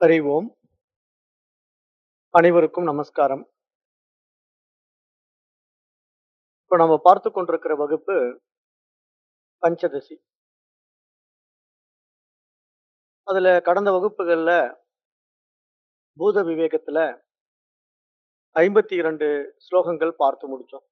ஹரி ஓம் அனைவருக்கும் நமஸ்காரம் இப்போ நம்ம பார்த்து கொண்டிருக்கிற வகுப்பு பஞ்சதசி அதுல கடந்த வகுப்புகள்ல பூத விவேகத்துல ஐம்பத்தி இரண்டு ஸ்லோகங்கள் பார்த்து முடிச்சோம்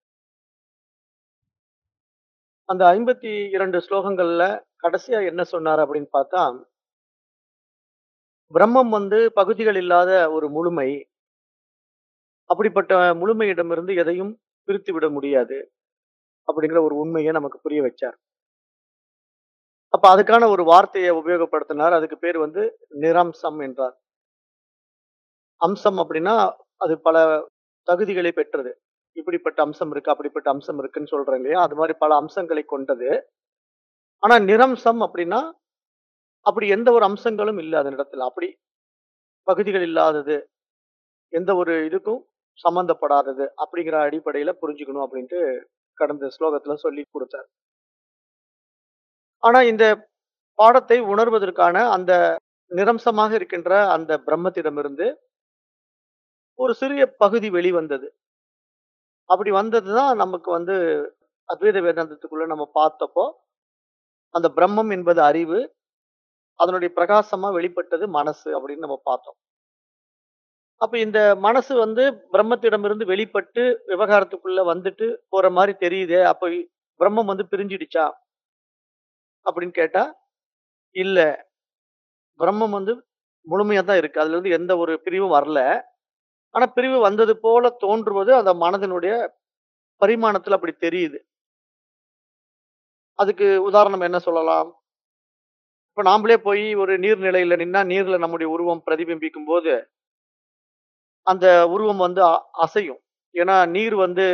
அந்த ஐம்பத்தி இரண்டு ஸ்லோகங்கள்ல கடைசியா என்ன சொன்னார் அப்படின்னு பார்த்தா பிரம்மம் வந்து பகுதிகள் இல்லாத ஒரு முழுமை அப்படிப்பட்ட முழுமையிடமிருந்து எதையும் பிரித்து விட முடியாது அப்படிங்கிற ஒரு உண்மையை நமக்கு புரிய வச்சார் அப்ப அதுக்கான ஒரு வார்த்தையை உபயோகப்படுத்தினார் அதுக்கு பேர் வந்து நிரம்சம் என்றார் அம்சம் அப்படின்னா அது பல தகுதிகளை பெற்றது இப்படிப்பட்ட அம்சம் இருக்கு அப்படிப்பட்ட அம்சம் இருக்குன்னு சொல்றேன் இல்லையா அது மாதிரி பல அம்சங்களை கொண்டது ஆனா நிரம்சம் அப்படின்னா அப்படி எந்த ஒரு அம்சங்களும் இல்லை அதன் இடத்துல அப்படி பகுதிகள் இல்லாதது எந்த ஒரு இதுக்கும் சம்பந்தப்படாதது அப்படிங்கிற அடிப்படையில புரிஞ்சுக்கணும் அப்படின்ட்டு கடந்த ஸ்லோகத்துல சொல்லி கொடுத்தார் ஆனா இந்த பாடத்தை உணர்வதற்கான அந்த நிரம்சமாக இருக்கின்ற அந்த பிரம்மத்திடமிருந்து ஒரு சிறிய பகுதி வெளிவந்தது அப்படி வந்ததுதான் நமக்கு வந்து அத்வைத வேதாந்தத்துக்குள்ள நம்ம பார்த்தப்போ அந்த பிரம்மம் என்பது அறிவு அதனுடைய பிரகாசமா வெளிப்பட்டது மனசு அப்படின்னு நம்ம பார்த்தோம் அப்ப இந்த மனசு வந்து பிரம்மத்திடமிருந்து வெளிப்பட்டு விவகாரத்துக்குள்ள வந்துட்டு போற மாதிரி தெரியுதே அப்ப பிரம்மம் வந்து பிரிஞ்சிடுச்சா அப்படின்னு கேட்டா இல்ல பிரம்மம் வந்து முழுமையா தான் இருக்கு அதுல இருந்து எந்த ஒரு பிரிவும் வரல ஆனா பிரிவு வந்தது போல தோன்றுவது அந்த மனதினுடைய பரிமாணத்துல அப்படி தெரியுது அதுக்கு உதாரணம் என்ன சொல்லலாம் இப்ப நாமளே போய் ஒரு நீர்நிலையில நின்னா நீர்ல நம்முடைய உருவம் பிரதிபிம்பிக்கும் போது அந்த உருவம் வந்து அ- அசையும் ஏன்னா நீர் வந்து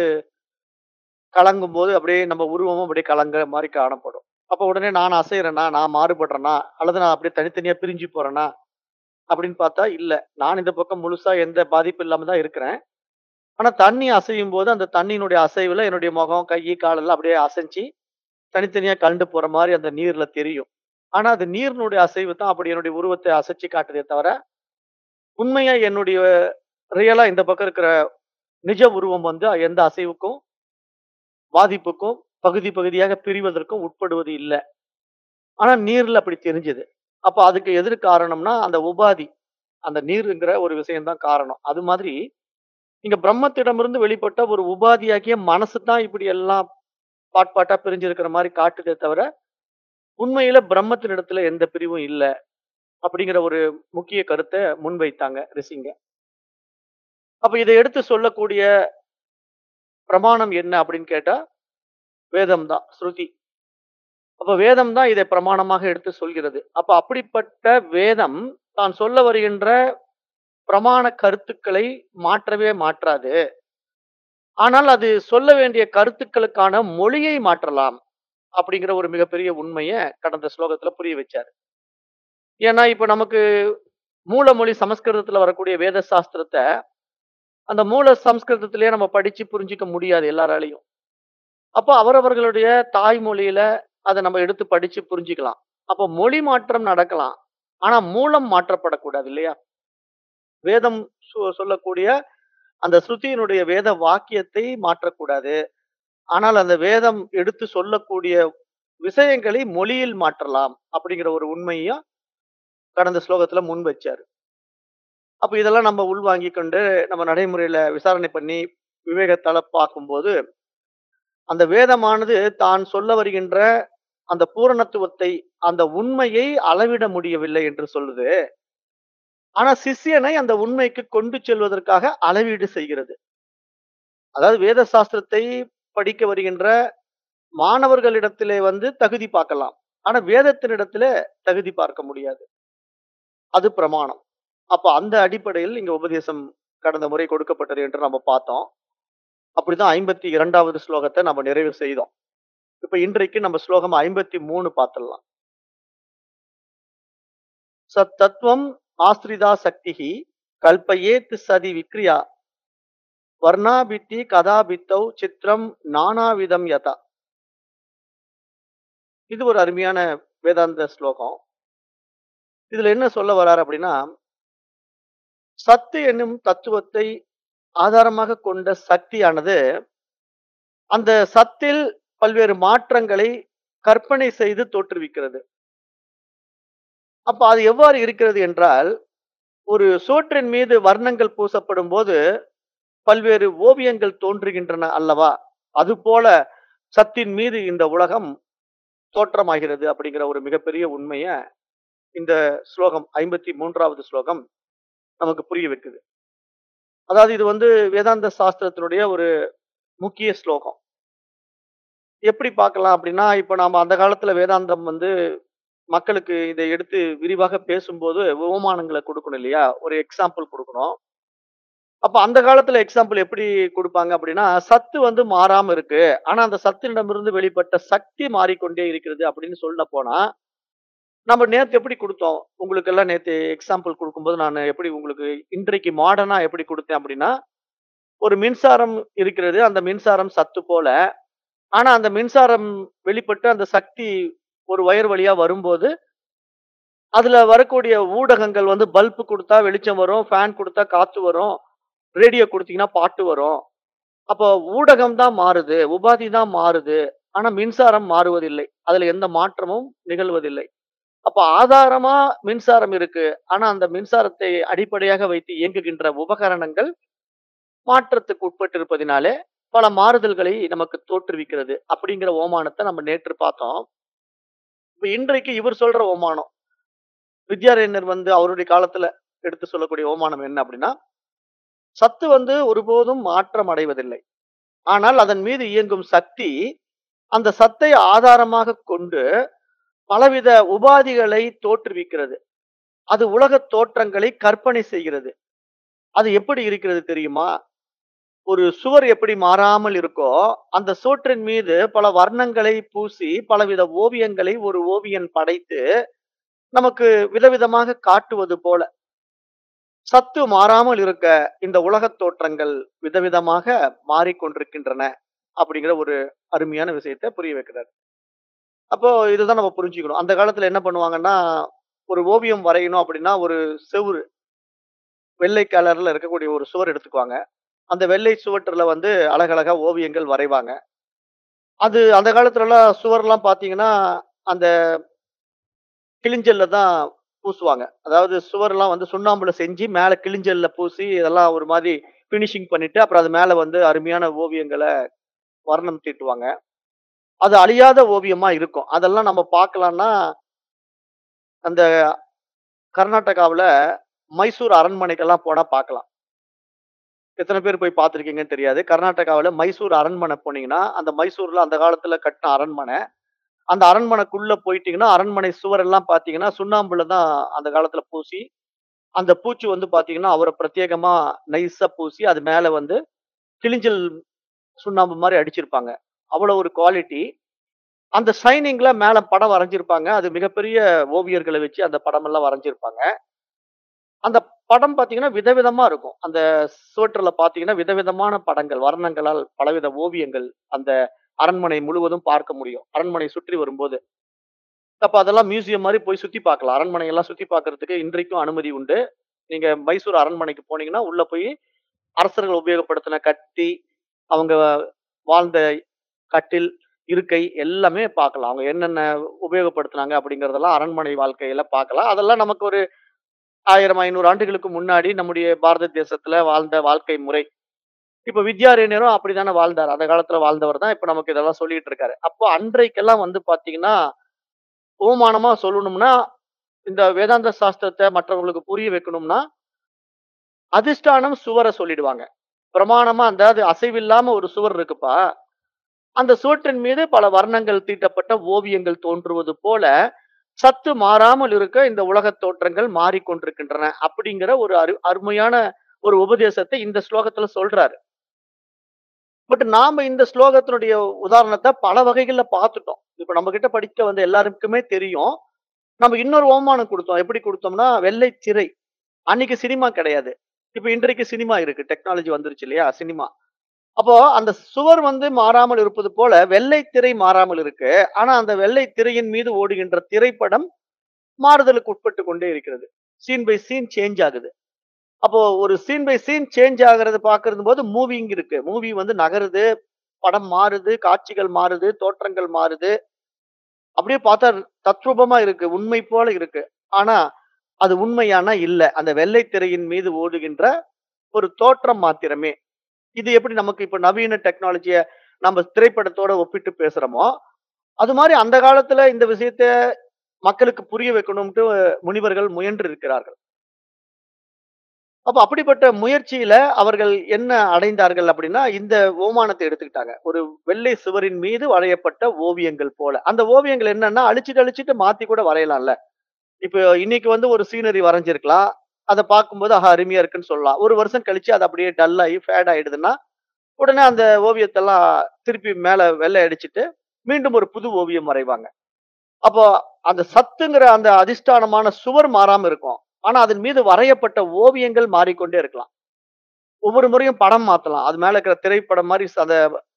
கலங்கும் போது அப்படியே நம்ம உருவமும் அப்படியே கலங்குற மாதிரி காணப்படும் அப்ப உடனே நான் அசைறேனா நான் மாறுபடுறேனா அல்லது நான் அப்படியே தனித்தனியா பிரிஞ்சு போறேனா அப்படின்னு பார்த்தா இல்ல நான் இந்த பக்கம் முழுசா எந்த பாதிப்பு இல்லாம தான் இருக்கிறேன் ஆனா தண்ணி அசையும் போது அந்த தண்ணியினுடைய அசைவுல என்னுடைய முகம் கை காலெல்லாம் அப்படியே அசைஞ்சு தனித்தனியா கலண்டு போற மாதிரி அந்த நீர்ல தெரியும் ஆனா அது நீரினுடைய அசைவு தான் அப்படி என்னுடைய உருவத்தை அசைச்சு காட்டுதே தவிர உண்மையா என்னுடைய ரியலா இந்த பக்கம் இருக்கிற நிஜ உருவம் வந்து எந்த அசைவுக்கும் பாதிப்புக்கும் பகுதி பகுதியாக பிரிவதற்கும் உட்படுவது இல்லை ஆனா நீர்ல அப்படி தெரிஞ்சது அப்ப அதுக்கு எதிர் காரணம்னா அந்த உபாதி அந்த நீருங்கிற ஒரு விஷயம்தான் காரணம் அது மாதிரி இங்க பிரம்மத்திடமிருந்து வெளிப்பட்ட ஒரு உபாதியாகிய மனசு தான் இப்படி எல்லாம் பாட் பாட்டா பிரிஞ்சிருக்கிற மாதிரி காட்டுதே தவிர உண்மையில பிரம்மத்தினிடத்துல எந்த பிரிவும் இல்லை அப்படிங்கிற ஒரு முக்கிய கருத்தை முன்வைத்தாங்க ரிஷிங்க அப்ப இதை எடுத்து சொல்லக்கூடிய பிரமாணம் என்ன அப்படின்னு கேட்டா வேதம் தான் ஸ்ருதி அப்ப வேதம் தான் இதை பிரமாணமாக எடுத்து சொல்கிறது அப்ப அப்படிப்பட்ட வேதம் தான் சொல்ல வருகின்ற பிரமாண கருத்துக்களை மாற்றவே மாற்றாது ஆனால் அது சொல்ல வேண்டிய கருத்துக்களுக்கான மொழியை மாற்றலாம் அப்படிங்கிற ஒரு மிகப்பெரிய உண்மையை கடந்த ஸ்லோகத்துல புரிய வச்சார் ஏன்னா இப்ப நமக்கு மூல மொழி சமஸ்கிருதத்துல வரக்கூடிய வேத சாஸ்திரத்தை அந்த மூல சம்ஸ்கிருதத்திலேயே நம்ம படிச்சு புரிஞ்சுக்க முடியாது எல்லாராலையும் அப்போ அவரவர்களுடைய தாய்மொழியில அதை நம்ம எடுத்து படிச்சு புரிஞ்சுக்கலாம் அப்போ மொழி மாற்றம் நடக்கலாம் ஆனா மூலம் மாற்றப்படக்கூடாது இல்லையா வேதம் சொ- சொல்லக்கூடிய அந்த ஸ்ருதியினுடைய வேத வாக்கியத்தை மாற்றக்கூடாது ஆனால் அந்த வேதம் எடுத்து சொல்லக்கூடிய விஷயங்களை மொழியில் மாற்றலாம் அப்படிங்கிற ஒரு உண்மையும் கடந்த ஸ்லோகத்துல முன் வச்சாரு அப்ப இதெல்லாம் நம்ம உள்வாங்கி கொண்டு நம்ம நடைமுறையில விசாரணை பண்ணி விவேகத்தால பார்க்கும்போது அந்த வேதமானது தான் சொல்ல வருகின்ற அந்த பூரணத்துவத்தை அந்த உண்மையை அளவிட முடியவில்லை என்று சொல்லுது ஆனா சிஷ்யனை அந்த உண்மைக்கு கொண்டு செல்வதற்காக அளவீடு செய்கிறது அதாவது வேத சாஸ்திரத்தை படிக்க வருகின்ற மாணவர்களிடத்திலே வந்து தகுதி பார்க்கலாம் ஆனா வேதத்தினிடத்துல தகுதி பார்க்க முடியாது அது பிரமாணம் அப்ப அந்த அடிப்படையில் இங்க உபதேசம் கடந்த முறை கொடுக்கப்பட்டது என்று நம்ம பார்த்தோம் அப்படிதான் ஐம்பத்தி இரண்டாவது ஸ்லோகத்தை நம்ம நிறைவு செய்தோம் இப்ப இன்றைக்கு நம்ம ஸ்லோகம் ஐம்பத்தி மூணு பார்த்துடலாம் சத்தத்துவம் ஆஸ்ரிதா சக்திஹி கல்பயேத் சதி விக்ரியா வர்ணாபித்தி கதாபித்தௌ சித்திரம் நானாவிதம் யதா இது ஒரு அருமையான வேதாந்த ஸ்லோகம் இதுல என்ன சொல்ல வரார் அப்படின்னா சத்து என்னும் தத்துவத்தை ஆதாரமாக கொண்ட சக்தியானது அந்த சத்தில் பல்வேறு மாற்றங்களை கற்பனை செய்து தோற்றுவிக்கிறது அப்ப அது எவ்வாறு இருக்கிறது என்றால் ஒரு சோற்றின் மீது வர்ணங்கள் பூசப்படும் போது பல்வேறு ஓவியங்கள் தோன்றுகின்றன அல்லவா அதுபோல சத்தின் மீது இந்த உலகம் தோற்றமாகிறது அப்படிங்கிற ஒரு மிகப்பெரிய உண்மைய இந்த ஸ்லோகம் ஐம்பத்தி மூன்றாவது ஸ்லோகம் நமக்கு புரிய வைக்குது அதாவது இது வந்து வேதாந்த சாஸ்திரத்தினுடைய ஒரு முக்கிய ஸ்லோகம் எப்படி பார்க்கலாம் அப்படின்னா இப்ப நாம அந்த காலத்துல வேதாந்தம் வந்து மக்களுக்கு இதை எடுத்து விரிவாக பேசும்போது உபமானங்களை கொடுக்கணும் இல்லையா ஒரு எக்ஸாம்பிள் கொடுக்கணும் அப்ப அந்த காலத்துல எக்ஸாம்பிள் எப்படி கொடுப்பாங்க அப்படின்னா சத்து வந்து மாறாம இருக்கு ஆனா அந்த சத்தினிடமிருந்து வெளிப்பட்ட சக்தி மாறிக்கொண்டே இருக்கிறது அப்படின்னு சொல்ல போனா நம்ம நேத்து எப்படி கொடுத்தோம் உங்களுக்கு எல்லாம் நேத்து எக்ஸாம்பிள் கொடுக்கும்போது நான் எப்படி உங்களுக்கு இன்றைக்கு மாடர்னா எப்படி கொடுத்தேன் அப்படின்னா ஒரு மின்சாரம் இருக்கிறது அந்த மின்சாரம் சத்து போல ஆனா அந்த மின்சாரம் வெளிப்பட்டு அந்த சக்தி ஒரு வயர் வழியா வரும்போது அதுல வரக்கூடிய ஊடகங்கள் வந்து பல்பு கொடுத்தா வெளிச்சம் வரும் ஃபேன் கொடுத்தா காத்து வரும் ரேடியோ கொடுத்தீங்கன்னா பாட்டு வரும் அப்போ ஊடகம் தான் மாறுது உபாதி தான் மாறுது ஆனா மின்சாரம் மாறுவதில்லை அதுல எந்த மாற்றமும் நிகழ்வதில்லை அப்ப ஆதாரமா மின்சாரம் இருக்கு ஆனா அந்த மின்சாரத்தை அடிப்படையாக வைத்து இயங்குகின்ற உபகரணங்கள் மாற்றத்துக்கு உட்பட்டிருப்பதினாலே பல மாறுதல்களை நமக்கு தோற்றுவிக்கிறது அப்படிங்கிற ஓமானத்தை நம்ம நேற்று பார்த்தோம் இப்ப இன்றைக்கு இவர் சொல்ற ஓமானம் வித்யாரண்யர் வந்து அவருடைய காலத்துல எடுத்து சொல்லக்கூடிய ஓமானம் என்ன அப்படின்னா சத்து வந்து ஒருபோதும் மாற்றம் அடைவதில்லை ஆனால் அதன் மீது இயங்கும் சக்தி அந்த சத்தை ஆதாரமாக கொண்டு பலவித உபாதிகளை தோற்றுவிக்கிறது அது உலக தோற்றங்களை கற்பனை செய்கிறது அது எப்படி இருக்கிறது தெரியுமா ஒரு சுவர் எப்படி மாறாமல் இருக்கோ அந்த சோற்றின் மீது பல வர்ணங்களை பூசி பலவித ஓவியங்களை ஒரு ஓவியன் படைத்து நமக்கு விதவிதமாக காட்டுவது போல சத்து மாறாமல் இருக்க இந்த உலகத் தோற்றங்கள் விதவிதமாக மாறிக்கொண்டிருக்கின்றன அப்படிங்கிற ஒரு அருமையான விஷயத்தை புரிய வைக்கிறார் அப்போ இதுதான் நம்ம புரிஞ்சுக்கணும் அந்த காலத்துல என்ன பண்ணுவாங்கன்னா ஒரு ஓவியம் வரையணும் அப்படின்னா ஒரு செவுரு வெள்ளை கலர்ல இருக்கக்கூடிய ஒரு சுவர் எடுத்துக்குவாங்க அந்த வெள்ளை சுவற்றுல வந்து அழகழகா ஓவியங்கள் வரைவாங்க அது அந்த காலத்துல எல்லாம் சுவர்லாம் பாத்தீங்கன்னா அந்த கிளிஞ்சல்ல தான் பூசுவாங்க அதாவது சுவர்லாம் வந்து சுண்ணாம்புல செஞ்சு மேல கிளிஞ்சல்ல பூசி இதெல்லாம் ஒரு மாதிரி பினிஷிங் பண்ணிட்டு அப்புறம் அது மேல வந்து அருமையான ஓவியங்களை வர்ணம் தீட்டுவாங்க அது அழியாத ஓவியமா இருக்கும் அதெல்லாம் நம்ம பார்க்கலாம்னா அந்த கர்நாடகாவுல மைசூர் அரண்மனைக்கெல்லாம் போனா பார்க்கலாம் எத்தனை பேர் போய் பார்த்துருக்கீங்கன்னு தெரியாது கர்நாடகாவில் மைசூர் அரண்மனை போனீங்கன்னா அந்த மைசூர்ல அந்த காலத்துல கட்டின அரண்மனை அந்த அரண்மனைக்குள்ள போயிட்டீங்கன்னா அரண்மனை சுவர் எல்லாம் பாத்தீங்கன்னா சுண்ணாம்புல தான் அந்த காலத்துல பூசி அந்த பூச்சி வந்து பாத்தீங்கன்னா அவரை பிரத்யேகமா நைஸா பூசி அது மேல வந்து கிளிஞ்சல் சுண்ணாம்பு மாதிரி அடிச்சிருப்பாங்க அவ்வளவு ஒரு குவாலிட்டி அந்த ஷைனிங்ல மேல படம் வரைஞ்சிருப்பாங்க அது மிகப்பெரிய ஓவியர்களை வச்சு அந்த படம் எல்லாம் வரைஞ்சிருப்பாங்க அந்த படம் பாத்தீங்கன்னா விதவிதமா இருக்கும் அந்த சுவற்றில் பாத்தீங்கன்னா விதவிதமான படங்கள் வர்ணங்களால் பலவித ஓவியங்கள் அந்த அரண்மனை முழுவதும் பார்க்க முடியும் அரண்மனை சுற்றி வரும்போது அப்ப அதெல்லாம் மியூசியம் மாதிரி போய் சுத்தி பார்க்கலாம் அரண்மனை எல்லாம் சுத்தி பார்க்கிறதுக்கு இன்றைக்கும் அனுமதி உண்டு நீங்க மைசூர் அரண்மனைக்கு போனீங்கன்னா உள்ள போய் அரசர்கள் உபயோகப்படுத்தின கத்தி அவங்க வாழ்ந்த கட்டில் இருக்கை எல்லாமே பார்க்கலாம் அவங்க என்னென்ன உபயோகப்படுத்தினாங்க அப்படிங்கறதெல்லாம் அரண்மனை வாழ்க்கையில பார்க்கலாம் அதெல்லாம் நமக்கு ஒரு ஆயிரம் ஐநூறு ஆண்டுகளுக்கு முன்னாடி நம்முடைய பாரத தேசத்துல வாழ்ந்த வாழ்க்கை முறை இப்ப வித்யாரண்யரும் அப்படித்தானே வாழ்ந்தார் அந்த காலத்துல வாழ்ந்தவர் தான் இப்ப நமக்கு இதெல்லாம் சொல்லிட்டு இருக்காரு அப்போ அன்றைக்கெல்லாம் வந்து பாத்தீங்கன்னா ஓமானமா சொல்லணும்னா இந்த வேதாந்த சாஸ்திரத்தை மற்றவங்களுக்கு புரிய வைக்கணும்னா அதிஷ்டானம் சுவரை சொல்லிடுவாங்க பிரமாணமா அந்த அது அசைவில்லாம ஒரு சுவர் இருக்குப்பா அந்த சுவற்றின் மீது பல வர்ணங்கள் தீட்டப்பட்ட ஓவியங்கள் தோன்றுவது போல சத்து மாறாமல் இருக்க இந்த உலகத் தோற்றங்கள் மாறிக்கொண்டிருக்கின்றன அப்படிங்கிற ஒரு அரு அருமையான ஒரு உபதேசத்தை இந்த ஸ்லோகத்துல சொல்றாரு பட் நாம இந்த ஸ்லோகத்தினுடைய உதாரணத்தை பல வகைகள்ல பார்த்துட்டோம் இப்ப நம்ம கிட்ட படிக்க வந்த எல்லாருக்குமே தெரியும் நம்ம இன்னொரு ஓமானம் கொடுத்தோம் எப்படி கொடுத்தோம்னா வெள்ளை திரை அன்னைக்கு சினிமா கிடையாது இப்ப இன்றைக்கு சினிமா இருக்கு டெக்னாலஜி வந்துருச்சு இல்லையா சினிமா அப்போ அந்த சுவர் வந்து மாறாமல் இருப்பது போல வெள்ளை திரை மாறாமல் இருக்கு ஆனா அந்த வெள்ளை திரையின் மீது ஓடுகின்ற திரைப்படம் மாறுதலுக்கு உட்பட்டு கொண்டே இருக்கிறது சீன் பை சீன் சேஞ்ச் ஆகுது அப்போ ஒரு சீன் பை சீன் சேஞ்ச் ஆகுறது பாக்குறது போது மூவிங் இருக்கு மூவி வந்து நகருது படம் மாறுது காட்சிகள் மாறுது தோற்றங்கள் மாறுது அப்படியே பார்த்தா தத்ரூபமா இருக்கு உண்மை போல இருக்கு ஆனா அது உண்மையானா இல்ல அந்த வெள்ளை திரையின் மீது ஓடுகின்ற ஒரு தோற்றம் மாத்திரமே இது எப்படி நமக்கு இப்ப நவீன டெக்னாலஜிய நம்ம திரைப்படத்தோட ஒப்பிட்டு பேசுறோமோ அது மாதிரி அந்த காலத்துல இந்த விஷயத்த மக்களுக்கு புரிய வைக்கணும்ட்டு முனிவர்கள் முயன்று இருக்கிறார்கள் அப்ப அப்படிப்பட்ட முயற்சியில அவர்கள் என்ன அடைந்தார்கள் அப்படின்னா இந்த ஓமானத்தை எடுத்துக்கிட்டாங்க ஒரு வெள்ளை சுவரின் மீது வரையப்பட்ட ஓவியங்கள் போல அந்த ஓவியங்கள் என்னன்னா அழிச்சிட்டு அழிச்சிட்டு மாத்தி கூட வரையலாம்ல இப்போ இன்னைக்கு வந்து ஒரு சீனரி வரைஞ்சிருக்கலாம் அதை பார்க்கும்போது ஆஹா அருமையா இருக்குன்னு சொல்லலாம் ஒரு வருஷம் கழிச்சு அது அப்படியே டல் ஆகி ஃபேட் ஆயிடுதுன்னா உடனே அந்த ஓவியத்தெல்லாம் திருப்பி மேல வெள்ளை அடிச்சிட்டு மீண்டும் ஒரு புது ஓவியம் வரைவாங்க அப்போ அந்த சத்துங்கிற அந்த அதிஷ்டானமான சுவர் மாறாம இருக்கும் ஆனா அதன் மீது வரையப்பட்ட ஓவியங்கள் மாறிக்கொண்டே இருக்கலாம் ஒவ்வொரு முறையும் படம் மாத்தலாம் அது மேல இருக்கிற திரைப்படம் மாதிரி அந்த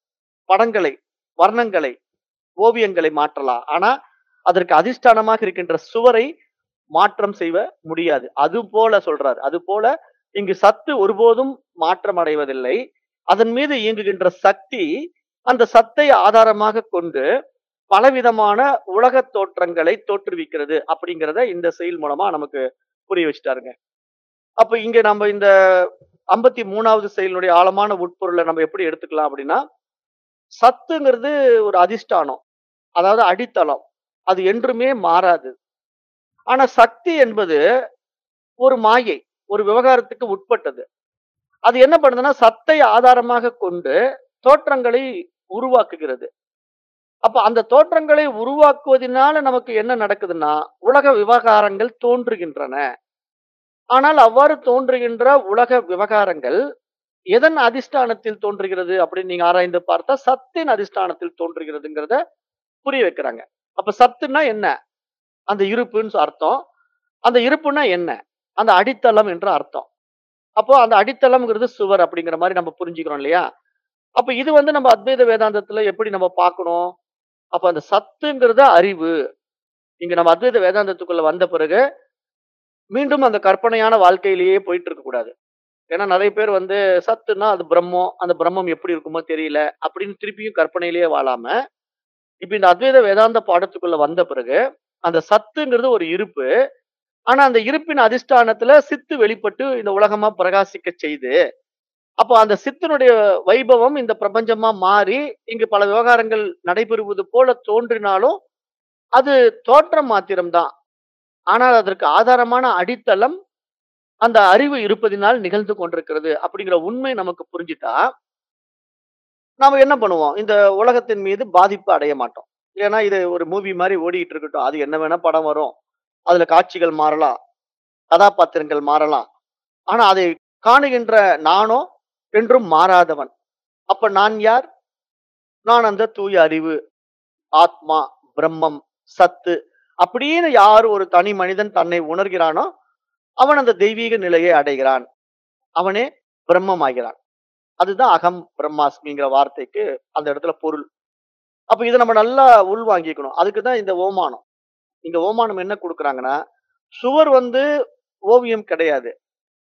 படங்களை வர்ணங்களை ஓவியங்களை மாற்றலாம் ஆனா அதற்கு அதிஷ்டானமாக இருக்கின்ற சுவரை மாற்றம் செய்ய முடியாது அது போல சொல்றாரு அது போல இங்கு சத்து ஒருபோதும் மாற்றம் அடைவதில்லை அதன் மீது இயங்குகின்ற சக்தி அந்த சத்தை ஆதாரமாக கொண்டு பலவிதமான உலக தோற்றங்களை தோற்றுவிக்கிறது அப்படிங்கிறத இந்த செயல் மூலமா நமக்கு புரிய வச்சுட்டாருங்க அப்ப இங்க நம்ம இந்த ஐம்பத்தி மூணாவது செயலினுடைய ஆழமான உட்பொருளை நம்ம எப்படி எடுத்துக்கலாம் அப்படின்னா சத்துங்கிறது ஒரு அதிஷ்டானம் அதாவது அடித்தளம் அது என்றுமே மாறாது ஆனா சக்தி என்பது ஒரு மாயை ஒரு விவகாரத்துக்கு உட்பட்டது அது என்ன பண்ணுதுன்னா சத்தை ஆதாரமாக கொண்டு தோற்றங்களை உருவாக்குகிறது அப்ப அந்த தோற்றங்களை உருவாக்குவதனால நமக்கு என்ன நடக்குதுன்னா உலக விவகாரங்கள் தோன்றுகின்றன ஆனால் அவ்வாறு தோன்றுகின்ற உலக விவகாரங்கள் எதன் அதிஷ்டானத்தில் தோன்றுகிறது அப்படின்னு நீங்க ஆராய்ந்து பார்த்தா சத்தின் அதிஷ்டானத்தில் தோன்றுகிறதுங்கிறத புரிய வைக்கிறாங்க அப்ப சத்துனா என்ன அந்த இருப்புன்னு அர்த்தம் அந்த இருப்புனா என்ன அந்த அடித்தளம் என்ற அர்த்தம் அப்போ அந்த அடித்தளம்ங்கிறது சுவர் அப்படிங்கிற மாதிரி நம்ம புரிஞ்சுக்கிறோம் இல்லையா அப்ப இது வந்து நம்ம அத்வைத வேதாந்தத்துல எப்படி நம்ம பார்க்கணும் அப்ப அந்த சத்துங்கிறது அறிவு இங்க நம்ம அத்வைத வேதாந்தத்துக்குள்ள வந்த பிறகு மீண்டும் அந்த கற்பனையான வாழ்க்கையிலேயே போயிட்டு இருக்க கூடாது ஏன்னா நிறைய பேர் வந்து சத்துனா அது பிரம்மம் அந்த பிரம்மம் எப்படி இருக்குமோ தெரியல அப்படின்னு திருப்பியும் கற்பனையிலேயே வாழாம இப்ப இந்த அத்வைத வேதாந்த பாடத்துக்குள்ள வந்த பிறகு அந்த சத்துங்கிறது ஒரு இருப்பு ஆனா அந்த இருப்பின் அதிஷ்டானத்துல சித்து வெளிப்பட்டு இந்த உலகமா பிரகாசிக்க செய்து அப்போ அந்த சித்தனுடைய வைபவம் இந்த பிரபஞ்சமா மாறி இங்கு பல விவகாரங்கள் நடைபெறுவது போல தோன்றினாலும் அது தோற்றம் மாத்திரம்தான் ஆனால் அதற்கு ஆதாரமான அடித்தளம் அந்த அறிவு இருப்பதினால் நிகழ்ந்து கொண்டிருக்கிறது அப்படிங்கிற உண்மை நமக்கு புரிஞ்சுட்டா நாம என்ன பண்ணுவோம் இந்த உலகத்தின் மீது பாதிப்பு அடைய மாட்டோம் ஏன்னா இது ஒரு மூவி மாதிரி ஓடிட்டு இருக்கட்டும் அது என்ன வேணா படம் வரும் அதுல காட்சிகள் மாறலாம் கதாபாத்திரங்கள் மாறலாம் ஆனா அதை காணுகின்ற நானோ என்றும் மாறாதவன் அப்ப நான் யார் நான் அந்த தூய அறிவு ஆத்மா பிரம்மம் சத்து அப்படின்னு யார் ஒரு தனி மனிதன் தன்னை உணர்கிறானோ அவன் அந்த தெய்வீக நிலையை அடைகிறான் அவனே பிரம்மம் ஆகிறான் அதுதான் அகம் பிரம்மாஸ்மிங்கிற வார்த்தைக்கு அந்த இடத்துல பொருள் அப்ப இதை நம்ம நல்லா உள்வாங்கிக்கணும் அதுக்கு தான் இந்த ஓமானம் இங்க ஓமானம் என்ன கொடுக்குறாங்கன்னா சுவர் வந்து ஓவியம் கிடையாது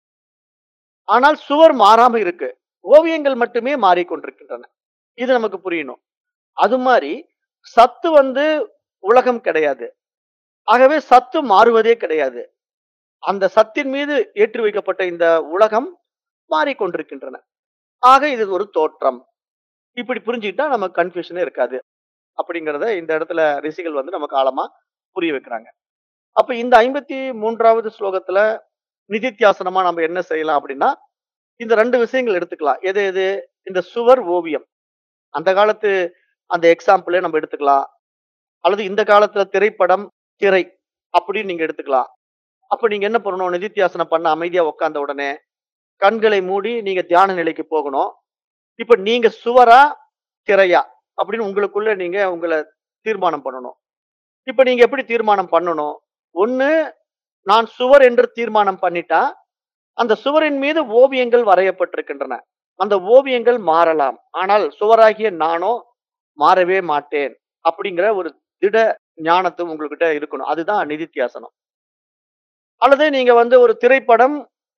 ஆனால் சுவர் மாறாம இருக்கு ஓவியங்கள் மட்டுமே மாறிக்கொண்டிருக்கின்றன இது நமக்கு புரியணும் அது மாதிரி சத்து வந்து உலகம் கிடையாது ஆகவே சத்து மாறுவதே கிடையாது அந்த சத்தின் மீது ஏற்றி வைக்கப்பட்ட இந்த உலகம் மாறிக்கொண்டிருக்கின்றன ஆக இது ஒரு தோற்றம் இப்படி புரிஞ்சுக்கிட்டா நமக்கு கன்ஃபியூஷனே இருக்காது அப்படிங்கிறத இந்த இடத்துல ரிஷிகள் வந்து நமக்கு ஆழமா புரிய வைக்கிறாங்க அப்ப இந்த ஐம்பத்தி மூன்றாவது ஸ்லோகத்துல நிதித்தியாசனமா நம்ம என்ன செய்யலாம் அப்படின்னா இந்த ரெண்டு விஷயங்கள் எடுத்துக்கலாம் எது எது இந்த சுவர் ஓவியம் அந்த காலத்து அந்த எக்ஸாம்பிளே நம்ம எடுத்துக்கலாம் அல்லது இந்த காலத்துல திரைப்படம் திரை அப்படின்னு நீங்க எடுத்துக்கலாம் அப்ப நீங்க என்ன பண்ணணும் நிதித்தியாசனம் பண்ண அமைதியா உட்கார்ந்த உடனே கண்களை மூடி நீங்க தியான நிலைக்கு போகணும் இப்ப நீங்க சுவரா திரையா அப்படின்னு உங்களுக்குள்ள நீங்க உங்களை தீர்மானம் பண்ணணும் இப்ப நீங்க எப்படி தீர்மானம் பண்ணணும் ஒண்ணு நான் சுவர் என்று தீர்மானம் பண்ணிட்டா அந்த சுவரின் மீது ஓவியங்கள் வரையப்பட்டிருக்கின்றன அந்த ஓவியங்கள் மாறலாம் ஆனால் சுவராகிய நானோ மாறவே மாட்டேன் அப்படிங்கிற ஒரு திட ஞானத்து உங்ககிட்ட இருக்கணும் அதுதான் நிதித்தியாசனம் அல்லது நீங்க வந்து ஒரு திரைப்படம்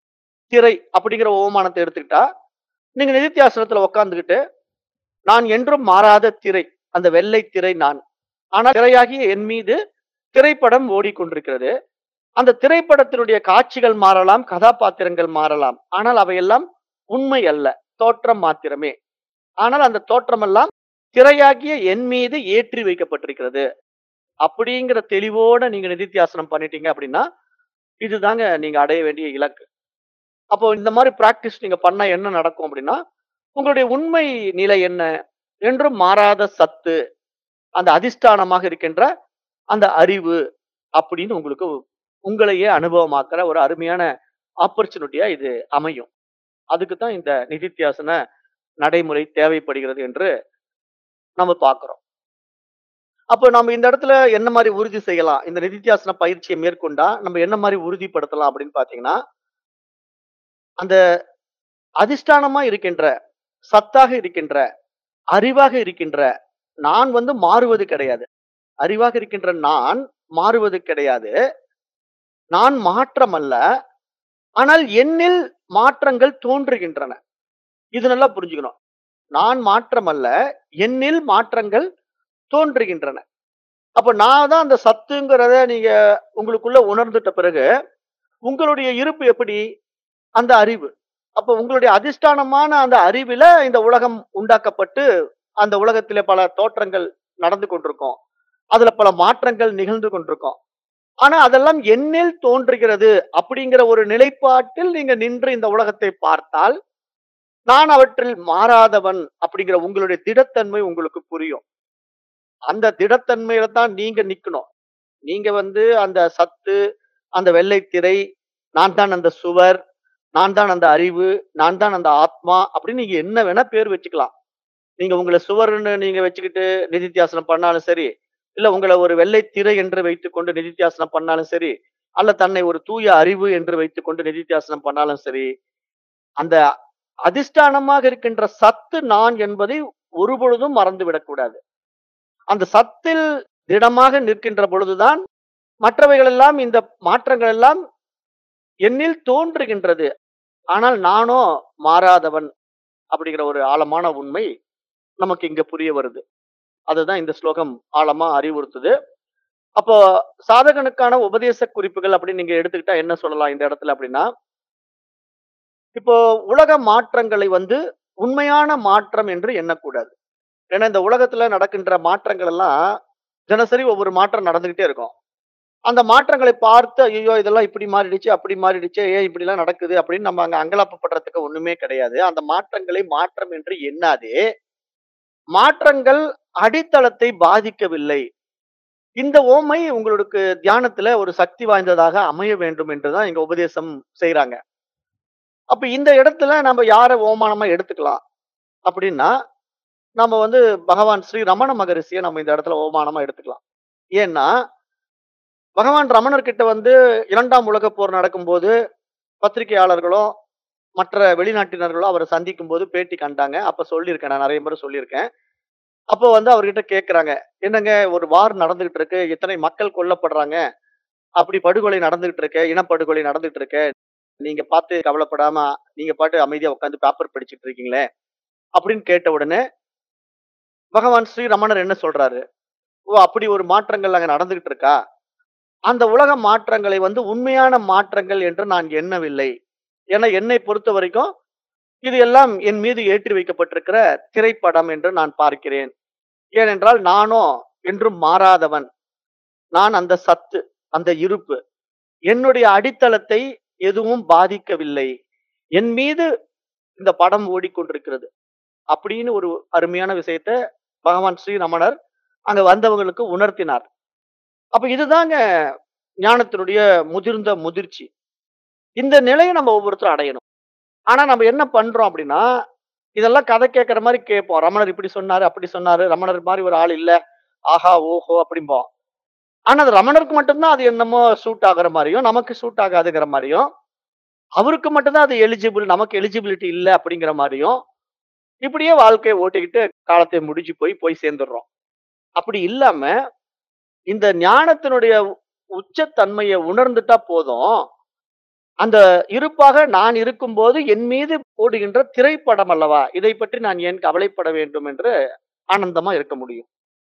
திரை அப்படிங்கிற ஓமானத்தை எடுத்துக்கிட்டா நீங்க நிதித்தியாசனத்துல உட்கார்ந்துகிட்டு நான் என்றும் மாறாத திரை அந்த வெள்ளை திரை நான் ஆனால் திரையாகிய என் மீது திரைப்படம் ஓடிக்கொண்டிருக்கிறது அந்த திரைப்படத்தினுடைய காட்சிகள் மாறலாம் கதாபாத்திரங்கள் மாறலாம் ஆனால் அவையெல்லாம் உண்மை அல்ல தோற்றம் மாத்திரமே ஆனால் அந்த தோற்றம் எல்லாம் திரையாகிய என் மீது ஏற்றி வைக்கப்பட்டிருக்கிறது அப்படிங்கிற தெளிவோட நீங்க நிதித்தியாசனம் பண்ணிட்டீங்க அப்படின்னா இதுதாங்க நீங்க அடைய வேண்டிய இலக்கு அப்போ இந்த மாதிரி பிராக்டிஸ் நீங்க பண்ணா என்ன நடக்கும் அப்படின்னா உங்களுடைய உண்மை நிலை என்ன என்றும் மாறாத சத்து அந்த அதிஷ்டானமாக இருக்கின்ற அந்த அறிவு அப்படின்னு உங்களுக்கு உங்களையே அனுபவமாக்குற ஒரு அருமையான ஆப்பர்ச்சுனிட்டியா இது அமையும் அதுக்கு தான் இந்த நிதித்தியாசன நடைமுறை தேவைப்படுகிறது என்று நம்ம பார்க்கிறோம் அப்போ நம்ம இந்த இடத்துல என்ன மாதிரி உறுதி செய்யலாம் இந்த நிதித்தியாசன பயிற்சியை மேற்கொண்டா நம்ம என்ன மாதிரி உறுதிப்படுத்தலாம் அப்படின்னு பாத்தீங்கன்னா அந்த அதிஷ்டானமா இருக்கின்ற சத்தாக இருக்கின்ற அறிவாக இருக்கின்ற நான் வந்து மாறுவது கிடையாது அறிவாக இருக்கின்ற நான் மாறுவது கிடையாது நான் மாற்றம் அல்ல ஆனால் என்னில் மாற்றங்கள் தோன்றுகின்றன இது நல்லா புரிஞ்சுக்கணும் நான் மாற்றம் அல்ல என்னில் மாற்றங்கள் தோன்றுகின்றன அப்ப நான் தான் அந்த சத்துங்கிறத நீங்க உங்களுக்குள்ள உணர்ந்துட்ட பிறகு உங்களுடைய இருப்பு எப்படி அந்த அறிவு அப்ப உங்களுடைய அதிஷ்டானமான அந்த அறிவில இந்த உலகம் உண்டாக்கப்பட்டு அந்த உலகத்திலே பல தோற்றங்கள் நடந்து கொண்டிருக்கும் அதுல பல மாற்றங்கள் நிகழ்ந்து கொண்டிருக்கும் ஆனா அதெல்லாம் என்னில் தோன்றுகிறது அப்படிங்கிற ஒரு நிலைப்பாட்டில் நீங்க நின்று இந்த உலகத்தை பார்த்தால் நான் அவற்றில் மாறாதவன் அப்படிங்கிற உங்களுடைய திடத்தன்மை உங்களுக்கு புரியும் அந்த திடத்தன்மையில தான் நீங்க நிக்கணும் நீங்க வந்து அந்த சத்து அந்த வெள்ளைத்திரை நான் தான் அந்த சுவர் நான் தான் அந்த அறிவு நான் தான் அந்த ஆத்மா அப்படின்னு நீங்க என்ன வேணா பேர் வச்சுக்கலாம் நீங்க உங்களை சுவர்னு நீங்க வச்சுக்கிட்டு நிதித்தியாசனம் பண்ணாலும் சரி இல்ல உங்களை ஒரு வெள்ளை திரை என்று வைத்துக்கொண்டு நிதித்தியாசனம் பண்ணாலும் சரி அல்ல தன்னை ஒரு தூய அறிவு என்று வைத்துக்கொண்டு நிதித்தியாசனம் பண்ணாலும் சரி அந்த அதிஷ்டானமாக இருக்கின்ற சத்து நான் என்பதை ஒருபொழுதும் மறந்து விடக்கூடாது அந்த சத்தில் திடமாக நிற்கின்ற பொழுதுதான் மற்றவைகள் எல்லாம் இந்த மாற்றங்கள் எல்லாம் என்னில் தோன்றுகின்றது ஆனால் நானோ மாறாதவன் அப்படிங்கிற ஒரு ஆழமான உண்மை நமக்கு இங்க புரிய வருது அதுதான் இந்த ஸ்லோகம் ஆழமா அறிவுறுத்துது அப்போ சாதகனுக்கான உபதேச குறிப்புகள் அப்படின்னு நீங்க எடுத்துக்கிட்டா என்ன சொல்லலாம் இந்த இடத்துல அப்படின்னா இப்போ உலக மாற்றங்களை வந்து உண்மையான மாற்றம் என்று எண்ணக்கூடாது ஏன்னா இந்த உலகத்துல நடக்கின்ற மாற்றங்கள் எல்லாம் தினசரி ஒவ்வொரு மாற்றம் நடந்துகிட்டே இருக்கும் அந்த மாற்றங்களை பார்த்து ஐயோ இதெல்லாம் இப்படி மாறிடுச்சு அப்படி மாறிடுச்சு ஏன் இப்படி எல்லாம் நடக்குது அப்படின்னு நம்ம அங்க அங்கலாப்பப்படுறதுக்கு ஒண்ணுமே கிடையாது அந்த மாற்றங்களை மாற்றம் என்று எண்ணாதே மாற்றங்கள் அடித்தளத்தை பாதிக்கவில்லை இந்த ஓமை உங்களுக்கு தியானத்துல ஒரு சக்தி வாய்ந்ததாக அமைய வேண்டும் என்றுதான் இங்க உபதேசம் செய்யறாங்க அப்ப இந்த இடத்துல நம்ம யார ஓமானமா எடுத்துக்கலாம் அப்படின்னா நம்ம வந்து பகவான் ஸ்ரீ ரமண மகரிஷியை நம்ம இந்த இடத்துல ஓமானமா எடுத்துக்கலாம் ஏன்னா பகவான் ரமணர் கிட்ட வந்து இரண்டாம் உலக போர் நடக்கும்போது பத்திரிகையாளர்களும் மற்ற வெளிநாட்டினர்களும் அவரை சந்திக்கும் போது பேட்டி கண்டாங்க அப்ப சொல்லியிருக்கேன் நான் நிறைய முறை சொல்லியிருக்கேன் அப்போ வந்து அவர்கிட்ட கேட்கறாங்க என்னங்க ஒரு வார் நடந்துகிட்டு இருக்கு இத்தனை மக்கள் கொல்லப்படுறாங்க அப்படி படுகொலை நடந்துகிட்டு இருக்கு இனப்படுகொலை நடந்துகிட்டு இருக்கு நீங்க பார்த்து கவலைப்படாம நீங்க பாட்டு அமைதியா உட்காந்து பேப்பர் படிச்சுட்டு இருக்கீங்களே அப்படின்னு கேட்ட உடனே பகவான் ஸ்ரீ ரமணர் என்ன சொல்றாரு ஓ அப்படி ஒரு மாற்றங்கள் அங்க நடந்துகிட்டு இருக்கா அந்த உலக மாற்றங்களை வந்து உண்மையான மாற்றங்கள் என்று நான் எண்ணவில்லை ஏன்னா என்னை பொறுத்த வரைக்கும் இது எல்லாம் என் மீது ஏற்றி வைக்கப்பட்டிருக்கிற திரைப்படம் என்று நான் பார்க்கிறேன் ஏனென்றால் நானோ என்றும் மாறாதவன் நான் அந்த சத்து அந்த இருப்பு என்னுடைய அடித்தளத்தை எதுவும் பாதிக்கவில்லை என் மீது இந்த படம் ஓடிக்கொண்டிருக்கிறது அப்படின்னு ஒரு அருமையான விஷயத்த பகவான் ஸ்ரீரமணர் அங்க வந்தவங்களுக்கு உணர்த்தினார் அப்ப இதுதாங்க ஞானத்தினுடைய முதிர்ந்த முதிர்ச்சி இந்த நிலையை நம்ம ஒவ்வொருத்தரும் அடையணும் ஆனா நம்ம என்ன பண்றோம் அப்படின்னா இதெல்லாம் கதை கேட்கற மாதிரி கேட்போம் ரமணர் இப்படி சொன்னாரு அப்படி சொன்னாரு ரமணர் மாதிரி ஒரு ஆள் இல்ல ஆஹா ஓஹோ அப்படிம்போம் ஆனா அது ரமணருக்கு மட்டும்தான் அது என்னமோ சூட் ஆகுற மாதிரியும் நமக்கு சூட் ஆகாதுங்கிற மாதிரியும் அவருக்கு மட்டும்தான் அது எலிஜிபிள் நமக்கு எலிஜிபிலிட்டி இல்லை அப்படிங்கிற மாதிரியும் இப்படியே வாழ்க்கையை ஓட்டிக்கிட்டு காலத்தை முடிஞ்சு போய் போய் சேர்ந்துடுறோம் அப்படி இல்லாம இந்த ஞானத்தினுடைய உச்சத்தன்மையை உணர்ந்துட்டா போதும் அந்த இருப்பாக நான் இருக்கும்போது என் மீது ஓடுகின்ற திரைப்படம் அல்லவா இதை பற்றி நான் ஏன் கவலைப்பட வேண்டும் என்று ஆனந்தமா இருக்க முடியும்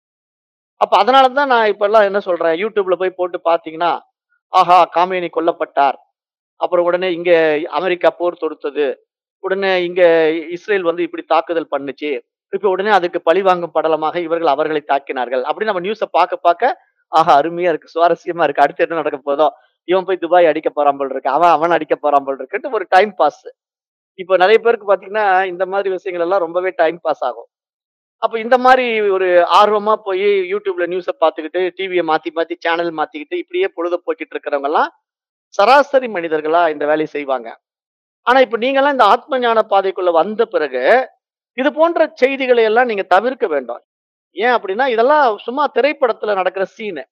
அப்ப அதனால தான் நான் இப்ப எல்லாம் என்ன சொல்றேன் யூடியூப்ல போய் போட்டு பாத்தீங்கன்னா ஆஹா காமேனி கொல்லப்பட்டார் அப்புறம் உடனே இங்க அமெரிக்கா போர் தொடுத்தது உடனே இங்க இஸ்ரேல் வந்து இப்படி தாக்குதல் பண்ணுச்சு இப்ப உடனே அதுக்கு பழிவாங்கும் படலமாக இவர்கள் அவர்களை தாக்கினார்கள் அப்படி நம்ம நியூஸ பார்க்க பார்க்க ஆஹா அருமையா இருக்கு சுவாரஸ்யமா இருக்கு அடுத்து என்ன நடக்க போதோ இவன் போய் துபாய் அடிக்க போறான் போல் இருக்கு அவன் அவன் அடிக்க போறான் போல் இருக்குன்ட்டு ஒரு டைம் பாஸ் இப்போ நிறைய பேருக்கு பாத்தீங்கன்னா இந்த மாதிரி விஷயங்கள் எல்லாம் ரொம்பவே டைம் பாஸ் ஆகும் அப்ப இந்த மாதிரி ஒரு ஆர்வமா போய் யூடியூப்ல நியூஸை பார்த்துக்கிட்டு டிவியை மாத்தி மாத்தி சேனல் மாத்திக்கிட்டு இப்படியே பொழுத போக்கிட்டு இருக்கிறவங்க எல்லாம் சராசரி மனிதர்களா இந்த வேலையை செய்வாங்க ஆனா இப்ப நீங்க எல்லாம் இந்த ஆத்ம ஞான பாதைக்குள்ள வந்த பிறகு இது போன்ற செய்திகளை எல்லாம் நீங்க தவிர்க்க வேண்டும் ஏன் அப்படின்னா இதெல்லாம் சும்மா திரைப்படத்துல நடக்கிற சீனு